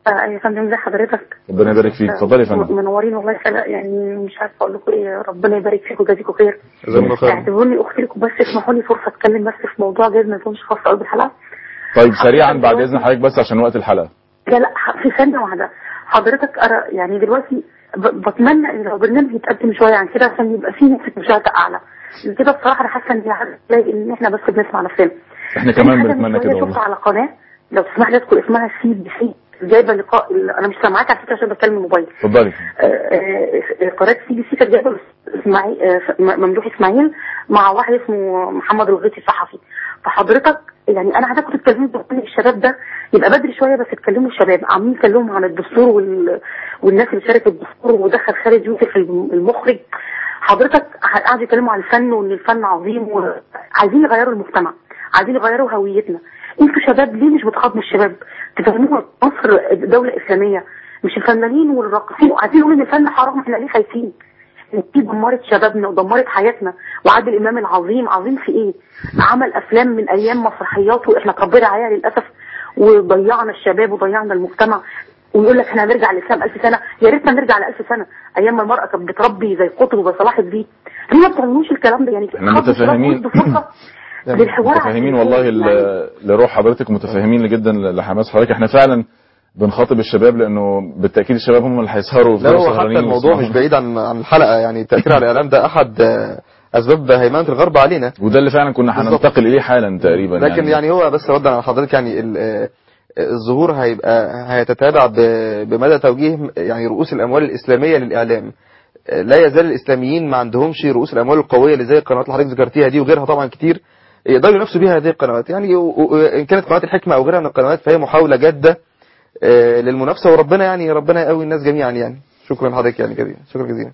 آه، يا فندم ازي حضرتك ربنا يبارك فيك اتفضلي يا فندم منورين والله خلق يعني مش عارفه اقول لكم ايه ربنا يبارك فيكم ويجازيكم خير جزاكم الله خير اعتبروني اختي لكم بس اسمحوا لي فرصه اتكلم بس في موضوع جايز ما يكونش خاص قوي بالحلقه طيب سريعا بعد اذن حضرتك بس عشان وقت الحلقه لا لا ح- في ثانيه واحده حضرتك أرى يعني دلوقتي ب- بتمنى ان لو برنامج يتقدم شويه عن كده عشان يبقى فيه نسبه مشاهده اعلى كده بصراحه انا حاسه ان هتلاقي ان احنا بس بنسمع نفسنا احنا في كمان حاجة من بنتمنى شوية كده شفت والله على قناه لو تسمح لي اذكر اسمها سي بي سي جايبه لقاء انا مش سامعاك على فكره عشان بتكلم الموبايل اتفضلي آه، آه، قناه سي بي سي كانت جايبه اسماعيل آه، م- ممدوح اسماعيل مع واحد اسمه محمد الغيطي صحفي فحضرتك يعني انا عايزاكم تتكلموا بكل الشباب ده يبقى بدري شويه بس اتكلموا الشباب عاملين يتكلموا عن الدستور وال... والناس اللي شاركت الدستور ودخل خالد يوسف المخرج حضرتك قاعد يتكلموا عن الفن وان الفن عظيم وعايزين يغيروا المجتمع عايزين يغيروا هويتنا انتوا شباب ليه مش بتخاطبوا الشباب تفهموها مصر دولة إسلامية مش الفنانين والراقصين وعايزين نقول ان الفن حرام احنا ليه خايفين دي دمرت شبابنا ودمرت حياتنا وعادل امام العظيم عظيم في ايه عمل افلام من ايام مسرحياته احنا اتربينا عليها للاسف وضيعنا الشباب وضيعنا المجتمع ويقول لك احنا هنرجع للاسلام ألف سنه يا ريتنا نرجع لألف سنه ايام ما المراه كانت بتربي زي قطب وصلاح الدين ليه ما بتعملوش الكلام ده يعني احنا خدوا الشباب متفاهمين. وادوا فرصه للحوار عن متفاهمين الدين. والله يعني ل- لروح حضرتك متفاهمين جدا لحماس حضرتك احنا فعلا بنخاطب الشباب لانه بالتاكيد الشباب هم اللي هيسهروا لا هو ويفضلوا حتى سهرانين الموضوع ويسمعوا. مش بعيد عن عن الحلقه يعني التاثير على الاعلام ده احد آه، اسباب هيمنه الغرب علينا وده اللي فعلا كنا بالظبط. هننتقل اليه حالا تقريبا لكن يعني هو بس ردا على حضرتك يعني ال- آه، الظهور هيبقى هيتتابع ب- بمدى توجيه يعني رؤوس الاموال الاسلاميه للاعلام آه، لا يزال الاسلاميين ما عندهمش رؤوس الاموال القويه اللي زي القنوات اللي حضرتك ذكرتيها دي وغيرها طبعا كتير يقدروا ينافسوا بيها هذه القنوات يعني و- و- ان كانت قناه الحكمه او غيرها من القنوات فهي محاوله جاده آه، للمنافسه وربنا يعني ربنا يقوي الناس جميعا يعني شكرا لحضرتك يعني جزيلا شكرا جزيلا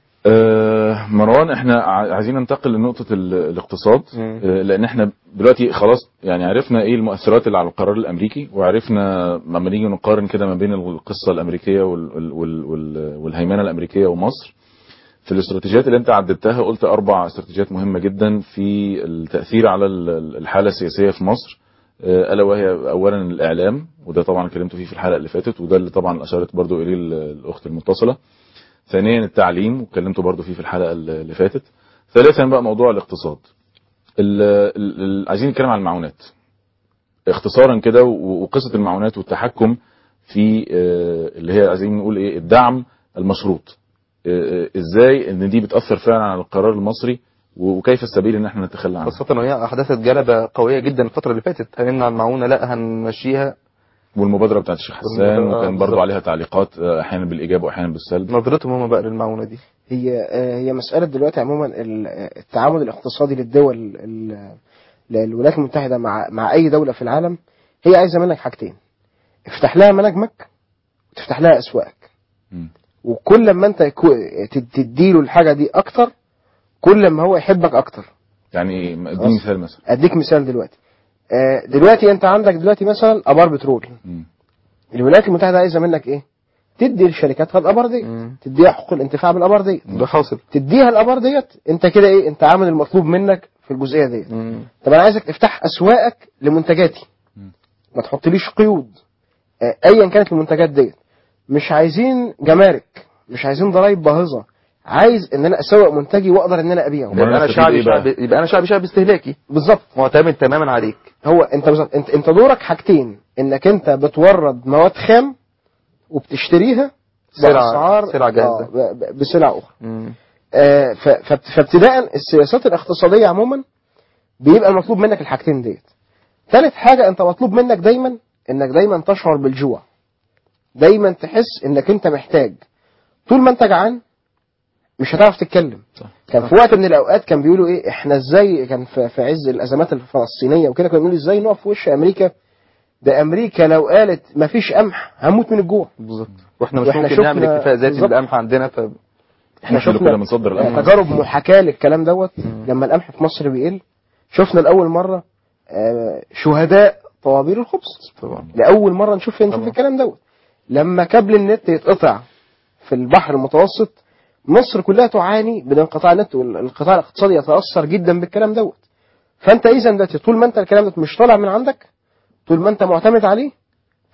آه، مروان احنا ع- عايزين ننتقل لنقطة ال- الاقتصاد مم. آه، لان احنا دلوقتي خلاص يعني عرفنا ايه المؤثرات اللي على القرار الامريكي وعرفنا لما نيجي نقارن كده ما بين القصة الامريكية وال وال وال وال والهيمنة الامريكية ومصر في الاستراتيجيات اللي انت عددتها قلت اربع استراتيجيات مهمة جدا في التأثير على ال- الحالة السياسية في مصر آه، الا وهي اولا الاعلام وده طبعا اتكلمت فيه في الحلقة اللي فاتت وده اللي طبعا اشارت برضو اليه ال- الاخت المتصلة ثانيا التعليم واتكلمت برضو فيه في الحلقة اللي فاتت ثالثا بقى موضوع الاقتصاد ال ال ال عايزين نتكلم عن المعونات اختصارا كده و- وقصة المعونات والتحكم في آه، اللي هي عايزين نقول ايه الدعم المشروط آه، آه، ازاي ان دي بتأثر فعلا على القرار المصري و- وكيف السبيل ان احنا نتخلى عنها خاصة وهي أحدثت جلبة قوية جدا الفترة اللي فاتت هنمنع المعونة لا هنمشيها والمبادرة بتاعت الشيخ حسان والمبادرة، وكان برضو بالظبط. عليها تعليقات آه، احيانا بالايجاب واحيانا بالسلب نظرتهم هم بقى للمعونة دي هي آه، هي مسألة دلوقتي عموما ال- التعامل الاقتصادي للدول ال- للولايات المتحدة مع مع أي دولة في العالم هي عايزة منك حاجتين افتح لها مناجمك وتفتح لها أسواقك مم. وكل ما أنت يكو- تد- تديله الحاجة دي أكتر كل ما هو يحبك أكتر يعني ايه اديني خلاص. مثال مثلا أديك مثال دلوقتي آه، دلوقتي أنت عندك دلوقتي مثلا أبار بترول مم. الولايات المتحدة عايزة منك إيه؟ تدي لشركاتها الأبار دي مم. تديها حقوق الانتفاع بالأبار دي ده حاصل تديها الابار ديت انت كده ايه انت عامل المطلوب منك في الجزئيه ديت مم. طب انا عايزك تفتح اسواقك لمنتجاتي مم. ما تحطليش قيود آه، ايا كانت المنتجات ديت مش عايزين جمارك مش عايزين ضرائب باهظه عايز ان انا اسوق منتجي واقدر ان انا ابيعه أمال يبقى انا نستفيد شعبي إيه بقى؟ شعبي يبقى انا شعبي شعبي استهلاكي بالظبط معتمد تماما عليك هو انت بالظبط انت انت دورك حاجتين انك انت بتورد مواد خام وبتشتريها سلعة- باسعار سلعة جاهزة. آه، ب- ب- بسلع اخرى مم. آه، ف- فابت- فابتداء السياسات الاقتصادية عموما بيبقى المطلوب منك الحاجتين ديت ثالث حاجة انت مطلوب منك دايما انك دايما تشعر بالجوع دايما تحس انك انت محتاج طول ما انت جعان مش هتعرف تتكلم صح. كان في وقت من الاوقات كان بيقولوا ايه احنا ازاي كان في في عز الازمات الفلسطينيه وكده كانوا بيقولوا ازاي نقف في وش امريكا ده امريكا لو قالت مفيش قمح هموت من الجوع بالظبط واحنا مش وإحنا ممكن شفنا- نعمل اكتفاء ذاتي بالظبط. بالقمح عندنا ف احنا احنا اللي كنا شفنا بنصدر القمح تجارب محاكاة للكلام دوت لما القمح في مصر بيقل شفنا لأول مرة آه، شهداء طوابير الخبز طبعا لأول مرة نشوف نشوف طبعا. الكلام دوت لما كابل النت يتقطع في البحر المتوسط مصر كلها تعاني من انقطاع النت والقطاع الاقتصادي يتأثر جدا بالكلام دوت فأنت إذا دلوقتي طول ما أنت الكلام دوت مش طالع من عندك طول ما أنت معتمد عليه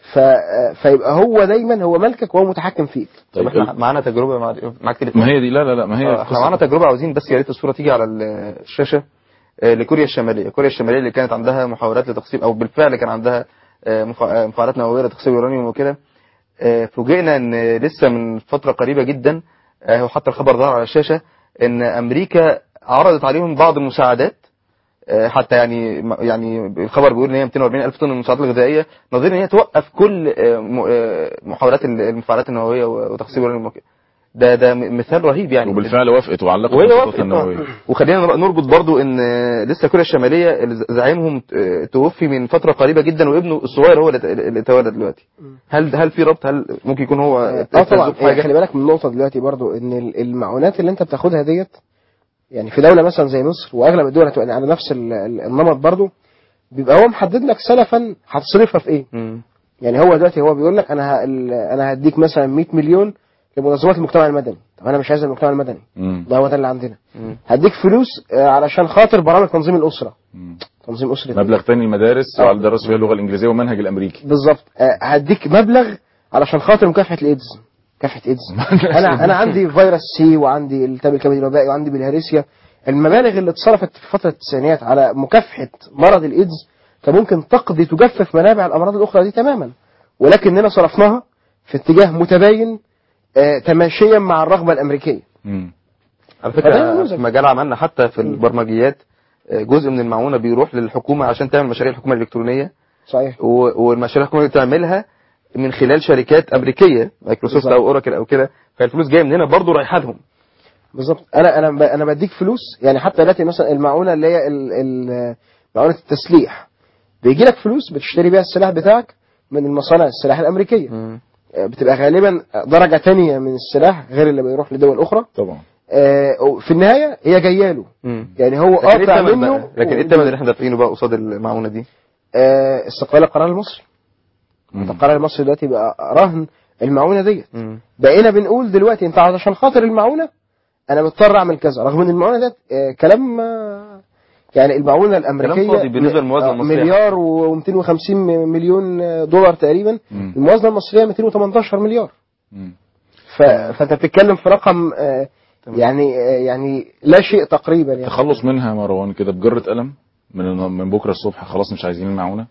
ف... فيبقى هو دايما هو ملكك وهو متحكم فيك طب طيب احنا معانا تجربه مع معاك تليفون ما هي دي لا لا لا ما هي آه، احنا معانا تجربه عاوزين بس يا ريت الصوره تيجي على الشاشه آه، لكوريا الشماليه كوريا الشماليه اللي كانت عندها محاولات لتقسيم او بالفعل كان عندها آه، مفا- آه، مفاعلات نوويه لتقسيم اليورانيوم وكده آه، فوجئنا ان لسه من فتره قريبه جدا آه، وحتى الخبر ظهر على الشاشه ان امريكا عرضت عليهم بعض المساعدات آه، حتى يعني يعني الخبر بيقول ان هي 240 الف طن من المساعدات الغذائيه نظير ان هي توقف كل آه، م- آه، محاولات المفاعلات النوويه وتقسيم اليورانيوم وكده. ده ده م- مثال رهيب يعني وبالفعل وافقت وعلقت وهي الخطوط وافقت النووية. طبعاً. وخلينا نربط برضو ان لسه كوريا الشماليه اللي زعيمهم آه، توفي من فتره قريبه جدا وابنه الصغير هو اللي اللي تولد دلوقتي هل هل في ربط هل ممكن يكون هو اه طبعا اتلذذ في يعني حاجه خلي بالك من النقطه دلوقتي برضو ان ال- المعونات اللي انت بتاخدها ديت يعني في دوله مثلا زي مصر واغلب الدول هتبقى على نفس ال- ال- النمط برضو بيبقى هو محدد لك سلفا هتصرفها في ايه مم. يعني هو دلوقتي هو بيقول لك انا ه- ال- انا هديك مثلا 100 مليون لمنظمات المجتمع المدني طب انا مش عايز المجتمع المدني مم. ده هو ده اللي عندنا مم. هديك فلوس آه، علشان خاطر برامج تنظيم الاسره مم. تنظيم اسره مبلغ تاني المدارس آه. وعلى الدراسة فيها اللغة الإنجليزية والمنهج الأمريكي بالظبط آه، هديك مبلغ علشان خاطر مكافحه الايدز مكافحه ايدز انا انا عندي فيروس سي وعندي التهاب الكبد الوبائي وعندي بالهارسيا المبالغ اللي اتصرفت في فتره التسعينات على مكافحه مرض الايدز كان ممكن تقضي تجفف منابع الامراض الاخرى دي تماما ولكننا صرفناها في اتجاه متباين آه، تماشيا مع الرغبه الامريكيه مم. على فده فكره نموذج. في مجال عملنا حتى في البرمجيات آه، جزء من المعونه بيروح للحكومه عشان تعمل مشاريع الحكومه الالكترونيه صحيح و- والمشاريع الحكوميه بتعملها من خلال شركات امريكيه مايكروسوفت بالظبط. او اوراكل او كده فالفلوس جايه من هنا برضه رايحه لهم بالظبط انا انا ب- انا بديك فلوس يعني حتى دلوقتي مثلا المعونه اللي هي ال- ال- معونه التسليح بيجي لك فلوس بتشتري بيها السلاح بتاعك من المصانع السلاح الامريكيه مم. آه، بتبقى غالبا درجه تانية من السلاح غير اللي بيروح لدول اخرى طبعا آه، في النهايه هي جايه له مم. يعني هو لكن ايه قاطع الثمن منه بقى؟ لكن ايه الثمن اللي احنا دافعينه بقى قصاد المعونه دي؟ آه، استقلال القرار المصري مم. القرار المصري دلوقتي بقى رهن المعونه ديت مم. بقينا بنقول دلوقتي انت عشان خاطر المعونه انا مضطر اعمل كذا رغم ان المعونه ديت آه، كلام آه، يعني المعونه الامريكيه فاضي بالنسبة للموازنة آه، المصرية. مليار و250 مليون دولار تقريبا مم. الموازنه المصريه 218 مليار مم. ف... فانت بتتكلم في رقم آه، يعني آه، يعني لا شيء تقريبا يعني تخلص منها يا مروان كده بجرة قلم من من بكرة الصبح خلاص مش عايزين المعونة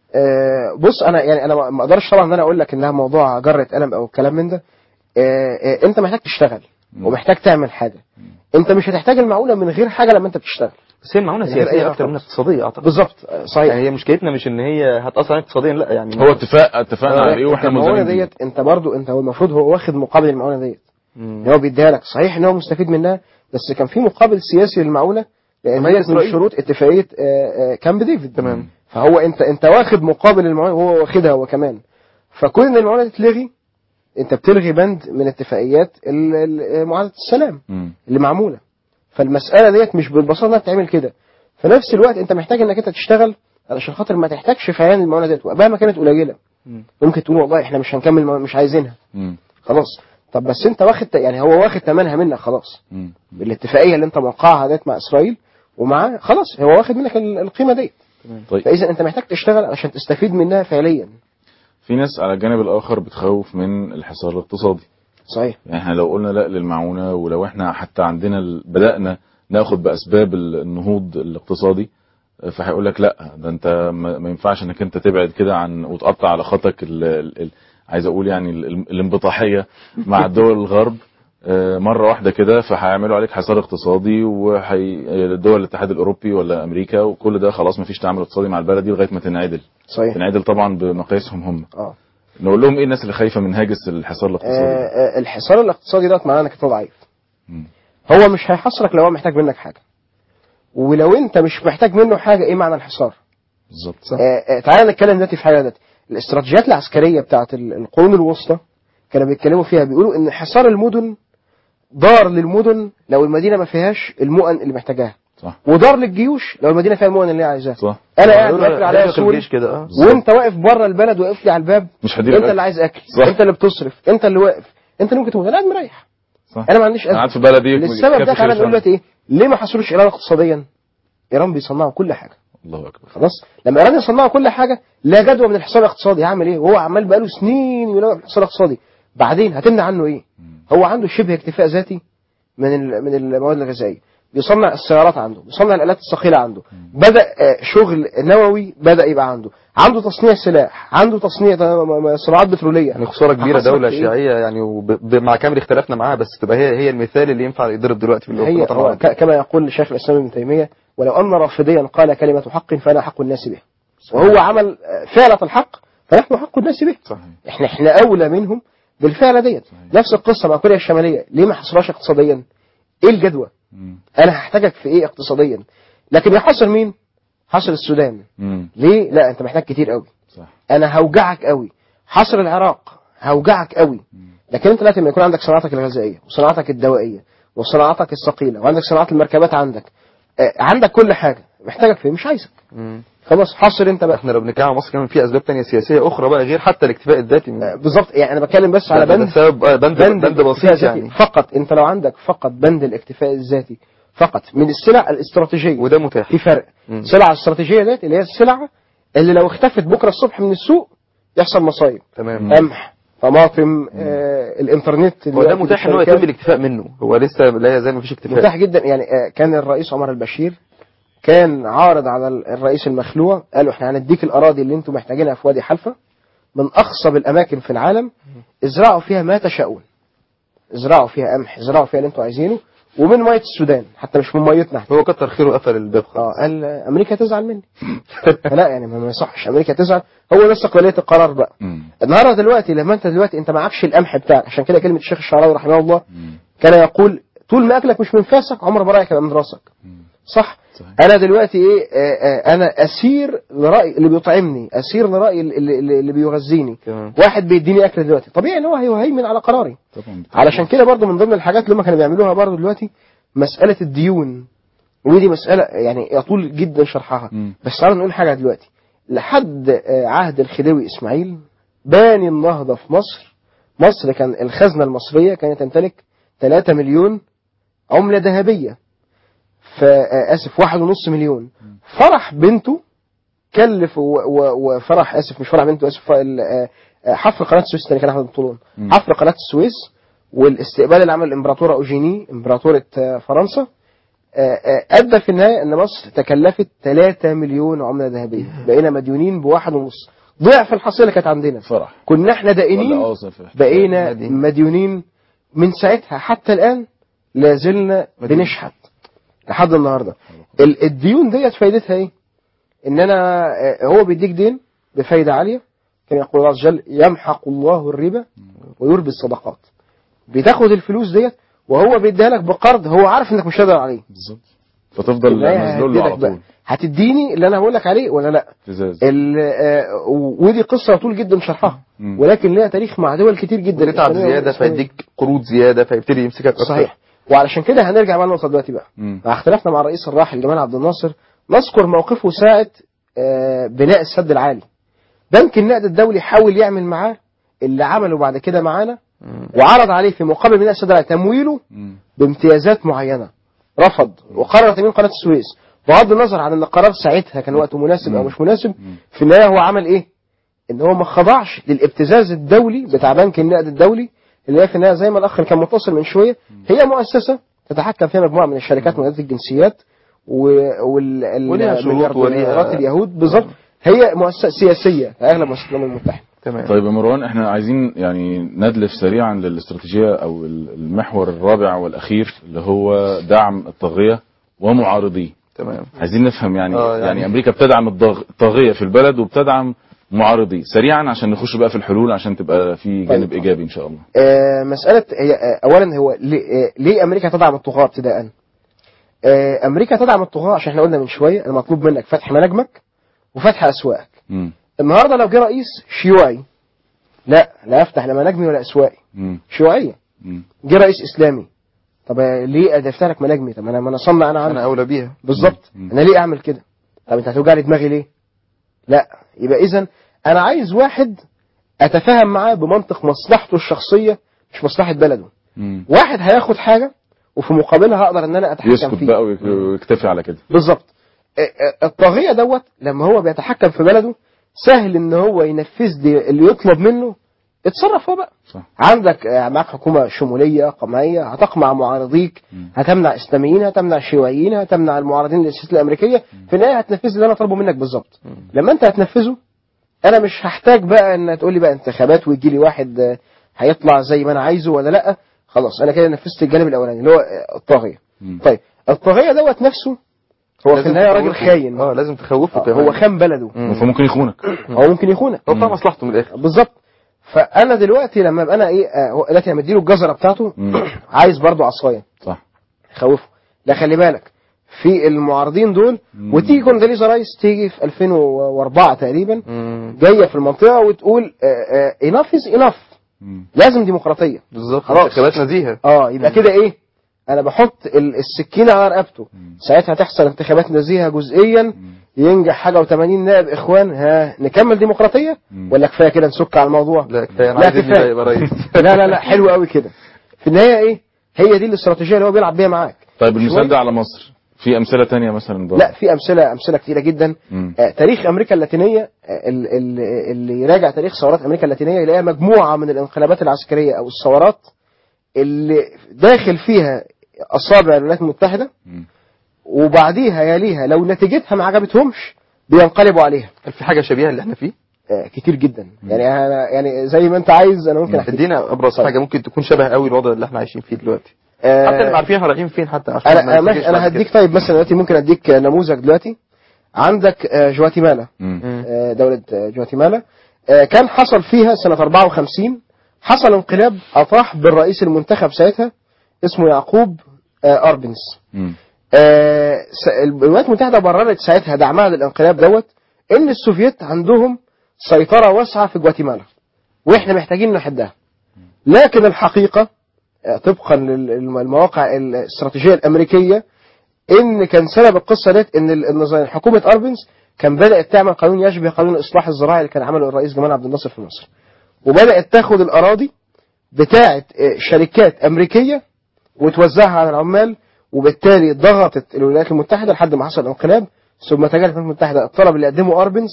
آه، بص انا يعني انا ما- ما اقدرش طبعا ان انا اقول لك انها موضوع جره قلم او الكلام من ده آه، آه، انت محتاج تشتغل مم. ومحتاج تعمل حاجه انت مش هتحتاج المعونه من غير حاجه لما انت بتشتغل بس هي معونه من غير أي سياسيه حاجة اكتر من خالص. اقتصاديه اعتقد بالظبط آه، صحيح يعني هي مشكلتنا مش ان هي هتاثر علينا اقتصاديا لا يعني هو اتفاق اتفقنا آه، على ايه واحنا المعونه ملزمين بيه. ديت انت برضو انت هو المفروض هو واخد مقابل المعونه ديت مم. ان هو بيديها لك صحيح ان هو مستفيد منها بس كان في مقابل سياسي للمعونه لان كمان هي من إسرائيل. شروط اتفاقيه آه، آه، كامب ديفيد تمام. فهو انت انت واخد مقابل المعونه وهو واخدها هو كمان فكون ان المعونه تتلغي انت بتلغي بند من اتفاقيات ال- ال- معاهده السلام مم. اللي معموله فالمساله ديت مش بالبساطه انها تعمل كده في نفس الوقت انت محتاج انك انت تشتغل علشان خاطر ما تحتاجش فيان المعونه ديت مهما كانت قليله مم. ممكن تقول والله احنا مش هنكمل مش عايزينها مم. خلاص طب بس انت واخد يعني هو واخد ثمنها منك خلاص مم. بالاتفاقيه اللي انت موقعها ديت مع اسرائيل ومعاه خلاص هو واخد منك ال- القيمه ديت طيب فاذا انت محتاج تشتغل عشان تستفيد منها فعليا في ناس على الجانب الآخر بتخوف من الحصار الاقتصادي صحيح يعني احنا لو قلنا لا للمعونة ولو احنا حتى عندنا ال- بدأنا ناخد بأسباب ال- النهوض الاقتصادي فهيقول لك لا ده انت ما ما ينفعش انك انت تبعد كده عن وتقطع علاقاتك ال ال ال عايز اقول يعني ال- ال- الانبطاحية مع دول الغرب آه، مرة واحدة كده فهيعملوا عليك حصار اقتصادي ودول الاتحاد الاوروبي ولا امريكا وكل ده خلاص مفيش تعامل اقتصادي مع البلد دي لغاية ما تنعدل صحيح تنعدل طبعا بمقاييسهم هم اه نقول لهم ايه الناس اللي خايفة من هاجس الحصار الاقتصادي ده؟ آه، آه، الحصار الاقتصادي دوت معناه انك انت ضعيف مم. هو مش هيحصرك لو هو محتاج منك حاجه ولو انت مش محتاج منه حاجه ايه معنى الحصار بالظبط آه، آه، تعالى نتكلم دلوقتي في حاجه دلوقتي الاستراتيجيات العسكريه بتاعت ال- القرون الوسطى كانوا بيتكلموا فيها بيقولوا ان حصار المدن ضار للمدن لو المدينه ما فيهاش المؤن اللي محتاجاها صح وضار للجيوش لو المدينه فيها المؤن اللي هي عايزاه صح انا قاعد هيقولوا واقفل عليها هيقولوا في سوري الجيش كده اه وانت واقف بره البلد واقف لي على الباب مش هديلك انت أكل. اللي عايز اكل صح. انت اللي بتصرف انت اللي واقف انت اللي ممكن تموت انا قاعد مريح صح انا ما عنديش انا قاعد ازمه في بلدي للسبب ده كافي تعالى شيء نقول دلوقتي ايه ليه ما حصلوش ايران اقتصاديا ايران بيصنعوا كل حاجه الله اكبر خلاص لما ايران يصنعوا كل حاجه لا جدوى من الحصار الاقتصادي هعمل ايه وهو عمال بقاله سنين ينوع في الحصار الاقتصادي بعدين هتمنع عنه ايه هو عنده شبه اكتفاء ذاتي من ال- من المواد الغذائيه بيصنع السيارات عنده بيصنع الالات الثقيله عنده بدا آه، شغل نووي بدا يبقى عنده عنده تصنيع سلاح عنده تصنيع م- م- صناعات بتروليه يعني خساره كبيره حصلت دوله إيه؟ شيعيه يعني وب... ب- مع كامل اختلافنا معاها بس تبقى هي هي المثال اللي ينفع يضرب دلوقتي في هي الوطن هو العربي. ك- كما يقول شيخ الاسلام ابن تيميه ولو ان رافضيا قال كلمه حق فانا حق الناس به وهو عمل آه، فعلة الحق فنحن حق الناس به صحيح احنا احنا اولى منهم بالفعلة ديت نفس القصه مع كوريا الشماليه ليه ما حصلهاش اقتصاديا ايه الجدوى مم. انا هحتاجك في ايه اقتصاديا لكن يحصل مين حصل السودان مم. ليه لا انت محتاج كتير قوي صح انا هوجعك قوي حصر العراق هوجعك قوي لكن انت لازم يكون عندك صناعتك الغذائيه وصناعتك الدوائيه وصناعتك الثقيله وعندك صناعه المركبات عندك آه، عندك كل حاجه محتاجك فيه مش عايزك مم. خلاص حصر انت بقى احنا لو بنتكلم عن مصر كمان في اسباب تانية سياسيه اخرى بقى غير حتى الاكتفاء الذاتي من آه، بالظبط يعني انا بتكلم بس على ده- ده بند سبب آه، بند بند الاكتفاء بسيط الذاتي يعني فقط انت لو عندك فقط بند الاكتفاء الذاتي فقط من السلع الاستراتيجيه وده متاح في فرق مم. السلع الاستراتيجيه ديت اللي هي السلعه اللي لو اختفت بكره الصبح من السوق يحصل مصايب تمام قمح طماطم آه الانترنت هو ده دلوقتي متاح ان هو الشركات يتم الاكتفاء منه هو لسه لا يزال مفيش اكتفاء متاح جدا يعني آه كان الرئيس عمر البشير كان عارض على ال- الرئيس المخلوع قالوا احنا هنديك الاراضي اللي انتم محتاجينها في وادي حلفا من اخصب الاماكن في العالم ازرعوا فيها ما تشاءون ازرعوا فيها قمح ازرعوا فيها اللي انتم عايزينه ومن ميه السودان حتى مش من ميتنا احنا هو كتر خيره قفل الباب خالص اه قال آه، امريكا تزعل مني لا يعني ما ما يصحش امريكا تزعل هو ده استقلاليه القرار بقى مم. النهارده دلوقتي لما انت دلوقتي انت معكش القمح بتاعك عشان كده كلمه الشيخ الشعراوي رحمه الله مم. كان يقول طول ما اكلك مش من فاسك عمر ما رايك هيبقى من راسك صح صحيح. انا دلوقتي ايه آه آه انا اسير لراي اللي بيطعمني اسير لراي اللي, اللي, اللي بيغذيني تمام. واحد بيديني اكل دلوقتي طبيعي ان هو هيهيمن على قراري طبعا علشان كده برضو من ضمن الحاجات اللي هم كانوا بيعملوها برضو دلوقتي مسألة الديون ودي مسألة يعني يطول جدا شرحها مم. بس تعالوا نقول حاجة دلوقتي لحد آه، عهد الخديوي إسماعيل باني النهضة في مصر مصر كان الخزنة المصرية كانت تمتلك 3 مليون عملة ذهبية فآسف واحد ونص مليون فرح بنته كلف و- و- وفرح آسف مش فرح بنته آسف ال- آه، آه، حفر قناة السويس تاني كان أحمد بن طولون مم. حفر قناة السويس والاستقبال اللي عمل الإمبراطورة أوجيني إمبراطورة آه، فرنسا آه، آه، أدى في النهاية أن مصر تكلفت 3 مليون عملة ذهبية بقينا مديونين بواحد ونص ضعف الحصيلة اللي كانت عندنا فرح كنا احنا ولا دائنين اوصف بقينا مدين. مديونين من ساعتها حتى الآن لا زلنا بنشحت لحد النهاردة ال- الديون ديت فايدتها ايه ان انا آه، هو بيديك دين بفايدة عالية كان يقول الله عز وجل يمحق الله الربا ويربي الصدقات بتاخد الفلوس ديت وهو بيديها لك بقرض هو عارف انك مش قادر عليه بالظبط فتفضل لا مذلول له على هديلك بقى. طول هتديني اللي انا بقول لك عليه ولا لا ابتزاز ال- آه، ودي قصة طول جدا شرحها مم. ولكن لها تاريخ مع دول كتير جدا بتتعب إسلامية زياده وإسلامية. فيديك قروض زياده فيبتدي يمسكك اكتر صحيح وعلشان كده هنرجع بقى النقطة دلوقتي بقى مم. مع اختلافنا مع الرئيس الراحل جمال عبد الناصر نذكر موقفه ساعة آه، بناء السد العالي بنك النقد الدولي حاول يعمل معاه اللي عمله بعد كده معانا وعرض عليه في مقابل بناء السد العالي تمويله مم. بامتيازات معينة رفض وقرر تمويل قناة السويس بغض النظر عن ان القرار ساعتها كان وقته مناسب او مش مناسب في النهاية هو عمل ايه ان هو ما خضعش للابتزاز الدولي بتاع بنك النقد الدولي اللي هي في النهاية زي ما الاخ اللي كان متصل من شوية هي مؤسسة تتحكم فيها مجموعة من الشركات مؤسسات الجنسيات وليها شروط وليها- اليهود بالظبط هي مؤسسة سياسية في اغلب مؤسسات الامم المتحدة تمام طيب يا مروان احنا عايزين يعني ندلف سريعا للاستراتيجية او المحور الرابع والاخير اللي هو دعم الطاغية ومعارضيه تمام عايزين نفهم يعني, آه، يعني, يعني- يعني امريكا بتدعم الضغ- الطاغية في البلد وبتدعم معارضيه سريعا عشان نخش بقى في الحلول عشان تبقى في جانب طيب. ايجابي ان شاء الله آه، مسألة هي آه، أولا هو ليه, آه، ليه أمريكا تدعم الطغاة ابتداء؟ آه، أمريكا تدعم الطغاة عشان احنا قلنا من شوية المطلوب منك فتح مناجمك وفتح أسواقك. مم. النهارده لو جه رئيس شيوعي لا لا أفتح لا مناجمي ولا أسواقي مم. شيوعية. مم. جه رئيس إسلامي طب آه، ليه أفتح لك مناجمي؟ طب أنا ما أنا أصنع أنا انا عندي اولى بيها بالظبط مم. أنا ليه أعمل كده؟ طب أنت هتوجع لي دماغي ليه؟ لا يبقى إذا أنا عايز واحد أتفاهم معاه بمنطق مصلحته الشخصية مش مصلحة بلده. مم. واحد هياخد حاجة وفي مقابلها هقدر ان انا اتحكم يسكت فيه بقى ويك- ويكتفي على كده بالظبط آه، الطاغية دوت لما هو بيتحكم في بلده سهل ان هو ينفذ لي اللي يطلب منه اتصرف هو بقى صح عندك آه، معاك حكومة شمولية قمعية هتقمع معارضيك هتمنع اسلاميين هتمنع شيوعيين هتمنع المعارضين للسياسة الامريكية في النهاية هتنفذ اللي انا طالبه منك بالظبط لما انت هتنفذه انا مش هحتاج بقى ان تقول لي بقى انتخابات ويجي لي واحد آه، هيطلع زي ما انا عايزه ولا لا خلاص انا كده نفذت الجانب الاولاني اللي هو آه، الطاغية مم. طيب الطاغية دوت نفسه هو في لازم النهاية راجل تخوفه. خاين اه لازم تخوفه آه، كمان هو خان بلده مم. فممكن يخونك هو ممكن يخونك هو بتاع مصلحته من الاخر بالظبط فانا دلوقتي لما ابقى انا ايه آه، هو دلوقتي لما اديله الجزره بتاعته مم. عايز برضه عصايه صح خوفه لا خلي بالك في المعارضين دول مم. وتيجي كونداليزا رايس تيجي في 2004 تقريبا مم. جايه في المنطقه وتقول اناف از اناف مم. لازم ديمقراطيه بالظبط خلاص. انتخابات نزيهه اه يبقى كده ايه انا بحط ال- السكينه على رقبته ساعتها تحصل انتخابات نزيهه جزئيا ينجح حاجه و80 نائب اخوان ها نكمل ديمقراطيه مم. ولا كفايه كده نسك على الموضوع لا كفايه انا لا عايز ابني كفاية. بقى يبقى رئيس لا لا لا حلو قوي كده في النهايه ايه هي دي الاستراتيجيه اللي هو بيلعب بيها معاك طيب المثال شوية. ده على مصر في امثله تانية مثلا بره لا في امثله امثله كتيره جدا مم. آه تاريخ امريكا اللاتينيه آه ال- ال- اللي يراجع تاريخ ثورات امريكا اللاتينيه يلاقيها مجموعه من الانقلابات العسكريه او الثورات اللي داخل فيها اصابع الولايات المتحده مم. وبعديها يليها لو نتيجتها ما عجبتهمش بينقلبوا عليها هل في حاجه شبيهه اللي احنا فيه آه كتير جدا يعني أنا يعني زي ما انت عايز انا ممكن احكي ادينا ابرز طيب. حاجه ممكن تكون شبه قوي الوضع اللي احنا عايشين فيه دلوقتي آه، حتى اللي عارفين احنا رايحين فين حتى عشان انا ما انا نتفاجئش ماشي انا بعد هديك كده. طيب مثلا دلوقتي ممكن اديك نموذج دلوقتي عندك آه، جواتيمالا مم. مم. آه، دولة آه، جواتيمالا آه، كان حصل فيها سنة 54 حصل انقلاب أطاح بالرئيس المنتخب ساعتها اسمه يعقوب آه، أربنز مم. آه، س- الولايات المتحدة بررت ساعتها دعمها للانقلاب دوت إن السوفييت عندهم سيطرة واسعة في جواتيمالا وإحنا محتاجين نحدها لكن الحقيقة آه، طبقا للمواقع الاستراتيجية الأمريكية ان كان سبب القصه ديت ان ال- النظام حكومه اربنز كان بدات تعمل قانون يشبه قانون الاصلاح الزراعي اللي كان عمله الرئيس جمال عبد الناصر في مصر وبدات تاخد الاراضي بتاعه آه، شركات امريكيه وتوزعها على العمال وبالتالي ضغطت الولايات المتحده لحد ما حصل انقلاب ثم تجاهلت الولايات المتحده الطلب اللي قدمه اربنز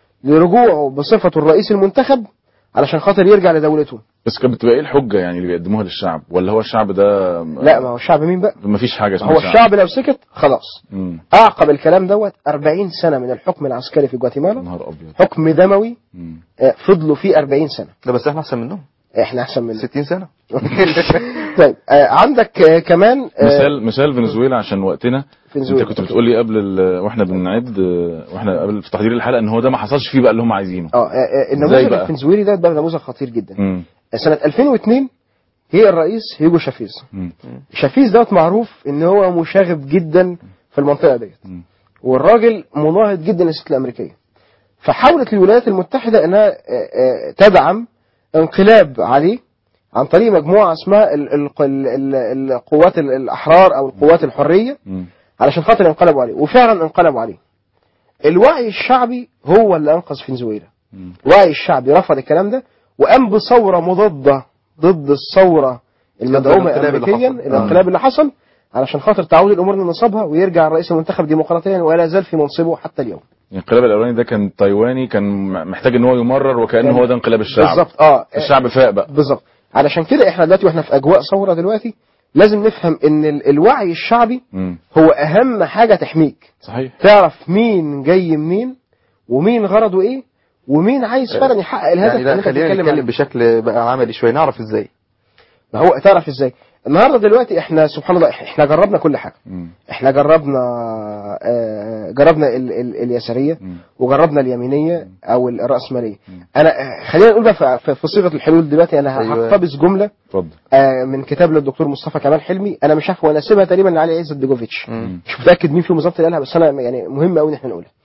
لرجوعه بصفته الرئيس المنتخب علشان خاطر يرجع لدولته بس كانت بتبقى ايه الحجه يعني اللي بيقدموها للشعب ولا هو الشعب ده لا ما هو الشعب مين بقى ما فيش حاجه ما اسمها هو الشعب لو سكت خلاص مم. اعقب الكلام دوت 40 سنه من الحكم العسكري في جواتيمالا نهار ابيض حكم دموي مم. آه، فضلوا فيه 40 سنه لا بس احنا احسن منهم احنا احسن منه 60 سنه طيب آه، عندك آه، كمان آه، مثال مثال فنزويلا عشان وقتنا فنزويلا. انت كنت بتقول لي قبل ال... واحنا بنعد آه، واحنا قبل في تحضير الحلقه ان هو ده ما حصلش فيه بقى اللي هم عايزينه اه آه، آه، إزاي النموذج بقى؟ الفنزويلي ده بقى نموذج خطير جدا مم. سنه 2002 هي الرئيس هيجو شافيز مم. شافيز دوت معروف ان هو مشاغب جدا في المنطقه ديت مم. والراجل مناهض جدا للسياسه الامريكيه فحاولت الولايات المتحده انها آه، آه، تدعم انقلاب عليه عن طريق مجموعه اسمها ال- ال- ال- ال- القوات ال- الاحرار او القوات الحريه مم. علشان خاطر ينقلبوا عليه وفعلا انقلبوا عليه الوعي الشعبي هو اللي انقذ فنزويلا مم. الوعي الشعبي رفض الكلام ده وقام بثوره مضاده ضد الثوره المدعومه الانقلاب اللي امريكيا حصل. الانقلاب اللي حصل علشان خاطر تعود الامور لنصابها ويرجع الرئيس المنتخب ديمقراطيا ولا زال في منصبه حتى اليوم الانقلاب الاولاني ده كان تايواني كان محتاج ان هو يمرر وكانه كان- هو ده انقلاب الشعب بالظبط اه الشعب فاق بقى بالظبط علشان كده احنا دلوقتي واحنا في اجواء ثوره دلوقتي لازم نفهم ان ال- الوعي الشعبي مم. هو اهم حاجه تحميك صحيح تعرف مين جاي منين ومين غرضه ايه ومين عايز فعلا يحقق الهدف يعني اللي لا انت خلينا بتتكلم نتكلم عليه بشكل بقى عملي شويه نعرف ازاي ما هو تعرف ازاي النهارده دلوقتي احنا سبحان الله احنا جربنا كل حاجه مم. احنا جربنا آه، جربنا ال ال اليساريه مم. وجربنا اليمينيه او الراسماليه انا آه، خلينا نقول بقى في- في في صيغه الحلول دلوقتي انا أيوة. هقتبس جمله اتفضل آه، من كتاب للدكتور مصطفى كمال حلمي انا مش عارف وانا سيبها تقريبا لعلي عزت بيجوفيتش مم. مش متاكد مين فيهم بالظبط اللي قالها بس انا يعني مهم قوي ان احنا نقولها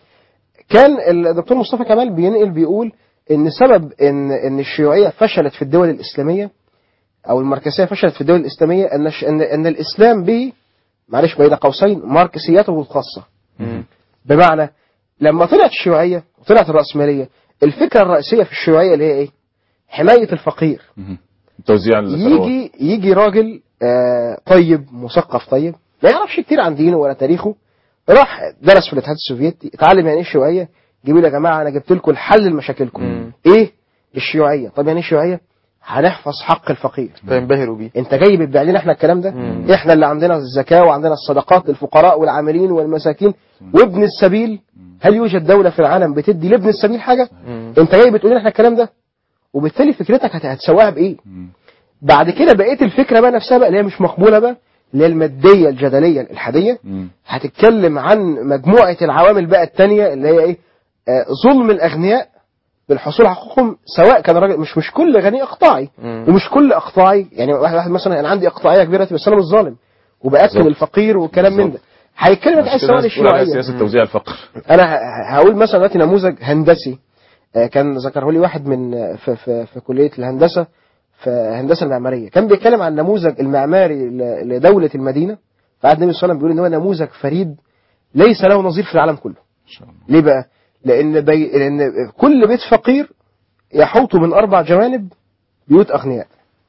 كان الدكتور مصطفى كمال بينقل بيقول ان سبب ان ان الشيوعيه فشلت في الدول الاسلاميه او الماركسيه فشلت في الدول الاسلاميه ان الش- ان, إن الاسلام به معلش بين قوسين ماركسيته الخاصه مم. بمعنى لما طلعت الشيوعيه وطلعت الراسماليه الفكره الرئيسيه في الشيوعيه اللي هي ايه حمايه الفقير مم. توزيع الثروات يجي يجي راجل آه، طيب مثقف طيب ما يعرفش كتير عن دينه ولا تاريخه راح درس في الاتحاد السوفيتي اتعلم يعني ايه الشيوعيه جيبوا لي يا جماعه انا جبت لكم الحل لمشاكلكم مم. ايه الشيوعيه طب يعني ايه الشيوعيه هنحفظ حق الفقير فينبهروا بيه انت جاي بتبيع لنا احنا الكلام ده مم. احنا اللي عندنا الزكاه وعندنا الصدقات للفقراء والعاملين والمساكين وابن السبيل هل يوجد دوله في العالم بتدي لابن السبيل حاجه مم. انت جاي بتقول لنا احنا الكلام ده وبالتالي فكرتك هت- هتسواها بايه بعد كده بقيه الفكره بقى نفسها بقى اللي هي مش مقبوله بقى اللي هي الماديه الجدليه الالحاديه مم. هتتكلم عن مجموعه العوامل بقى التانية اللي هي ايه آه ظلم الاغنياء بالحصول على حقوقهم سواء كان راجل مش مش كل غني اقطاعي مم. ومش كل اقطاعي يعني واحد واحد مثلا انا عندي اقطاعيه كبيره بس انا مش ظالم وباكل بالظبط. الفقير والكلام من ده هيتكلم عن عشان كده السواد الناس بتقول عليها الشيوعيه سياسه توزيع الفقر انا ه- هقول مثلا دلوقتي نموذج هندسي آه، كان ذكره لي واحد من آه، في, في, في كليه الهندسه في هندسه المعماريه كان بيتكلم عن النموذج المعماري ل- لدوله المدينه فقعد النبي صلى الله عليه وسلم بيقول ان هو نموذج فريد ليس له نظير في العالم كله ان شاء الله ليه بقى لان بي... لان كل بيت فقير يحوط من اربع جوانب بيوت اغنياء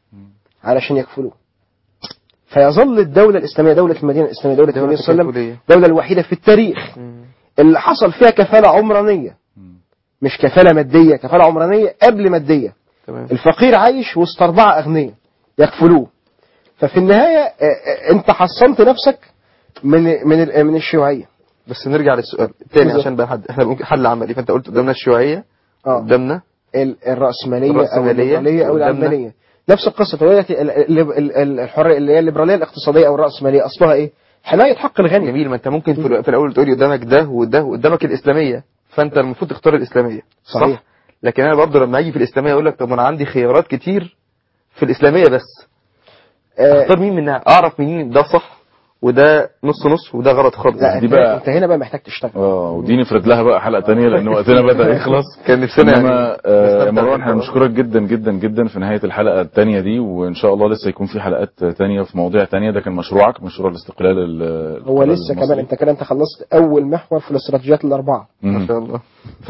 علشان يكفلوه فيظل الدولة الإسلامية دولة المدينة الإسلامية دولة دولة النبي صلى الله عليه تكافلية. وسلم الدولة الوحيدة في التاريخ مم. اللي حصل فيها كفالة عمرانية مش كفالة مادية كفالة عمرانية قبل مادية تمام الفقير عايش وسط أربعة أغنياء يكفلوه ففي النهاية آه، آه، أنت حصنت نفسك من من ال- من الشيوعية بس نرجع للسؤال الثاني بالظبط. عشان بقى حد احنا بنقول حل عملي فانت قلت قدامنا الشيوعيه اه قدامنا ال- الرأسمالية أو الرأسمالية الليبرالية أو قدامنا. العلمانية نفس القصة دلوقتي ال- ال- ال- ال- الحرية اللي هي الليبرالية الاقتصادية أو الرأسمالية أصلها إيه؟ حماية حق الغني جميل ما انت ممكن في, في الاول تقولي قدامك ده وده وقدامك الاسلاميه فانت المفروض تختار الاسلاميه صح صحيح. لكن انا برضه لما اجي في الاسلاميه اقول لك طب ما انا عندي خيارات كتير في الاسلاميه بس آه، اختار مين منها اعرف مين ده صح وده نص نص وده غلط خالص لا دي أنت, بقى- أنت هنا بقى محتاج تشتغل اه ودي نفرد لها بقى حلقه تانية لان وقتنا بدا يخلص كان نفسنا انما يعني آه، يا نستمتع مروان احنا بالحوار. بنشكرك جدا جدا جدا في نهايه الحلقه الثانيه دي وان شاء الله لسه يكون في حلقات تانية في مواضيع تانية ده كان مشروعك مشروع الاستقلال ال- هو الاستقلال لسه المصري. كمان أنت كده أنت خلصت أول محور في الاستراتيجيات الأربعة مم. ما شاء الله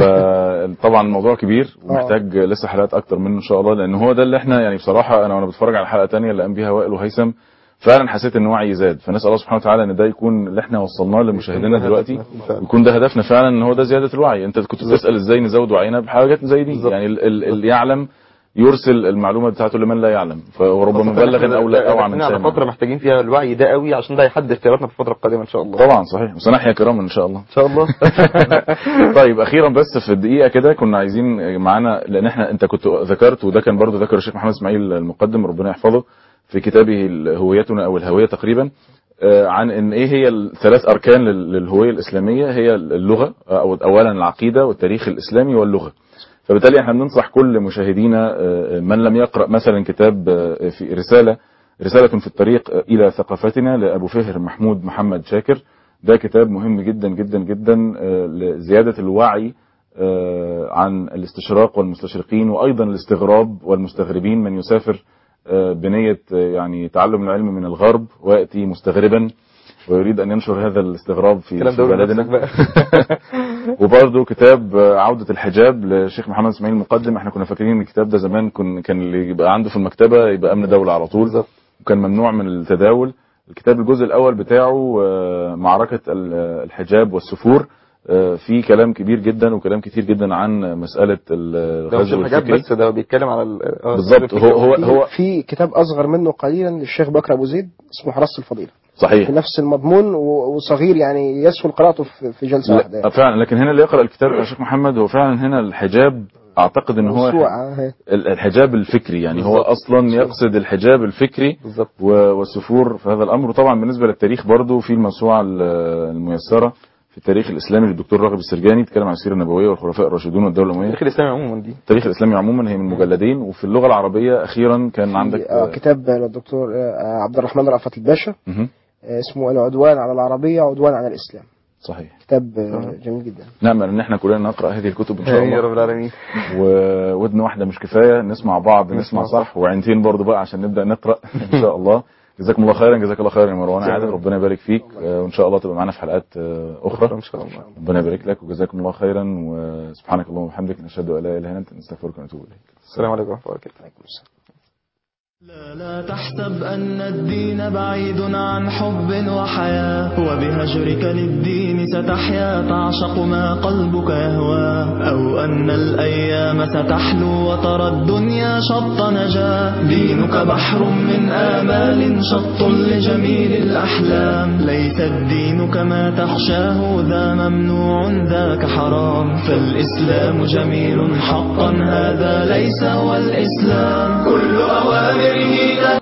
فطبعا الموضوع كبير ومحتاج لسه حلقات اكتر منه ان شاء الله لان هو ده اللي احنا يعني بصراحه انا وانا بتفرج على الحلقه الثانيه اللي قام بيها وائل وهيثم فعلا حسيت ان وعي زاد فنسال الله سبحانه وتعالى ان ده يكون اللي احنا وصلناه لمشاهدينا ده دلوقتي هدفنا فعلا. يكون ده هدفنا فعلا ان هو ده زياده الوعي انت كنت بتسال ازاي نزود وعينا بحاجات زي دي بالظبط. يعني ال- ال- اللي يعلم يرسل المعلومه بتاعته لمن لا يعلم فربما مبلغ او لا اوعى من احنا على فتره سامع محتاجين فيها الوعي ده قوي عشان ده هيحدد اختياراتنا في الفتره القادمه ان شاء الله طبعا صحيح وسنحيا كراما ان شاء الله ان شاء الله طيب اخيرا بس في الدقيقه كده كنا عايزين معانا لان احنا انت كنت ذكرت وده كان برضو ذكر الشيخ محمد اسماعيل المقدم ربنا يحفظه في كتابه ال- هويتنا او الهويه تقريبا آه، عن ان ايه هي الثلاث اركان لل- للهويه الاسلاميه هي اللغه او اولا العقيده والتاريخ الاسلامي واللغه فبالتالي احنا بننصح كل مشاهدينا آه، من لم يقرا مثلا كتاب آه، في رساله رساله في الطريق آه، الى ثقافتنا لابو فهر محمود محمد شاكر ده كتاب مهم جدا جدا جدا آه، لزياده الوعي آه، عن الاستشراق والمستشرقين وايضا الاستغراب والمستغربين من يسافر آه، بنيه آه، يعني تعلم العلم من الغرب وياتي مستغربا ويريد ان ينشر هذا الاستغراب في, الكلام في ده قوله بلدنا لنفسك بقى وبرضه كتاب عودة الحجاب للشيخ محمد اسماعيل المقدم احنا كنا فاكرين ان الكتاب ده زمان كن كان اللي يبقى عنده في المكتبة يبقى امن دولة على طول بالظبط. وكان ممنوع من التداول الكتاب الجزء الاول بتاعه آه، معركة ال- الحجاب والسفور آه، في كلام كبير جدا وكلام كتير جدا عن مسألة ال- ده مش الغزو الحاجات الفكري بس ده بيتكلم على ال- آه، بالظبط هو هو في, هو في كتاب أصغر منه قليلا للشيخ بكر أبو زيد اسمه حراسة الفضيلة في صحيح نفس المضمون و- وصغير يعني يسهل قراءته في في جلسة واحدة لا يعني. فعلا لكن هنا اللي يقرأ الكتاب بتاع الشيخ محمد هو فعلا هنا الحجاب اعتقد ان هو موسوعة، هي. ال- الحجاب الفكري يعني هو بالظبط. اصلا يقصد الحجاب الفكري بالظبط و- والسفور في هذا الامر وطبعا بالنسبه للتاريخ برضو في الموسوعه ال- الميسره في التاريخ الاسلامي للدكتور راغب السرجاني بيتكلم عن السيره النبويه والخلفاء الراشدون والدوله الامويه التاريخ الاسلامي عموما دي التاريخ الاسلامي عموما هي من مجلدين وفي اللغه العربيه اخيرا كان عندك آه كتاب للدكتور آه، عبد الرحمن رأفت الباشا مهم. آه، اسمه العدوان على العربية عدوان على الإسلام صحيح كتاب آه، جميل جدا نامل ان احنا كلنا نقرا هذه الكتب ان شاء يا الله رب العالمين وودن واحده مش كفايه نسمع بعض نسمع صح وعينتين برضو بقى عشان نبدا نقرا ان شاء الله جزاكم الله خيرا جزاك الله خيرا يا مروان عادل ربنا يبارك فيك آه، وان شاء الله تبقى معانا في حلقات آه، اخرى ان شاء الله ربنا يبارك لك وجزاكم الله خيرا وسبحانك اللهم وبحمدك نشهد ان لا اله الا انت نستغفرك ونتوب اليك السلام عليكم ورحمه الله وبركاته عليكم السلام لا لا تحسب أن الدين بعيد عن حب وحياة وبهجرك للدين ستحيا تعشق ما قلبك يهوى أو أن الأيام ستحلو وترى الدنيا شط نجاة دينك بحر من آمال شط لجميل الأحلام ليس الدين كما تخشاه ذا ممنوع ذاك حرام فالإسلام جميل حقا هذا ليس هو الإسلام كل أوامره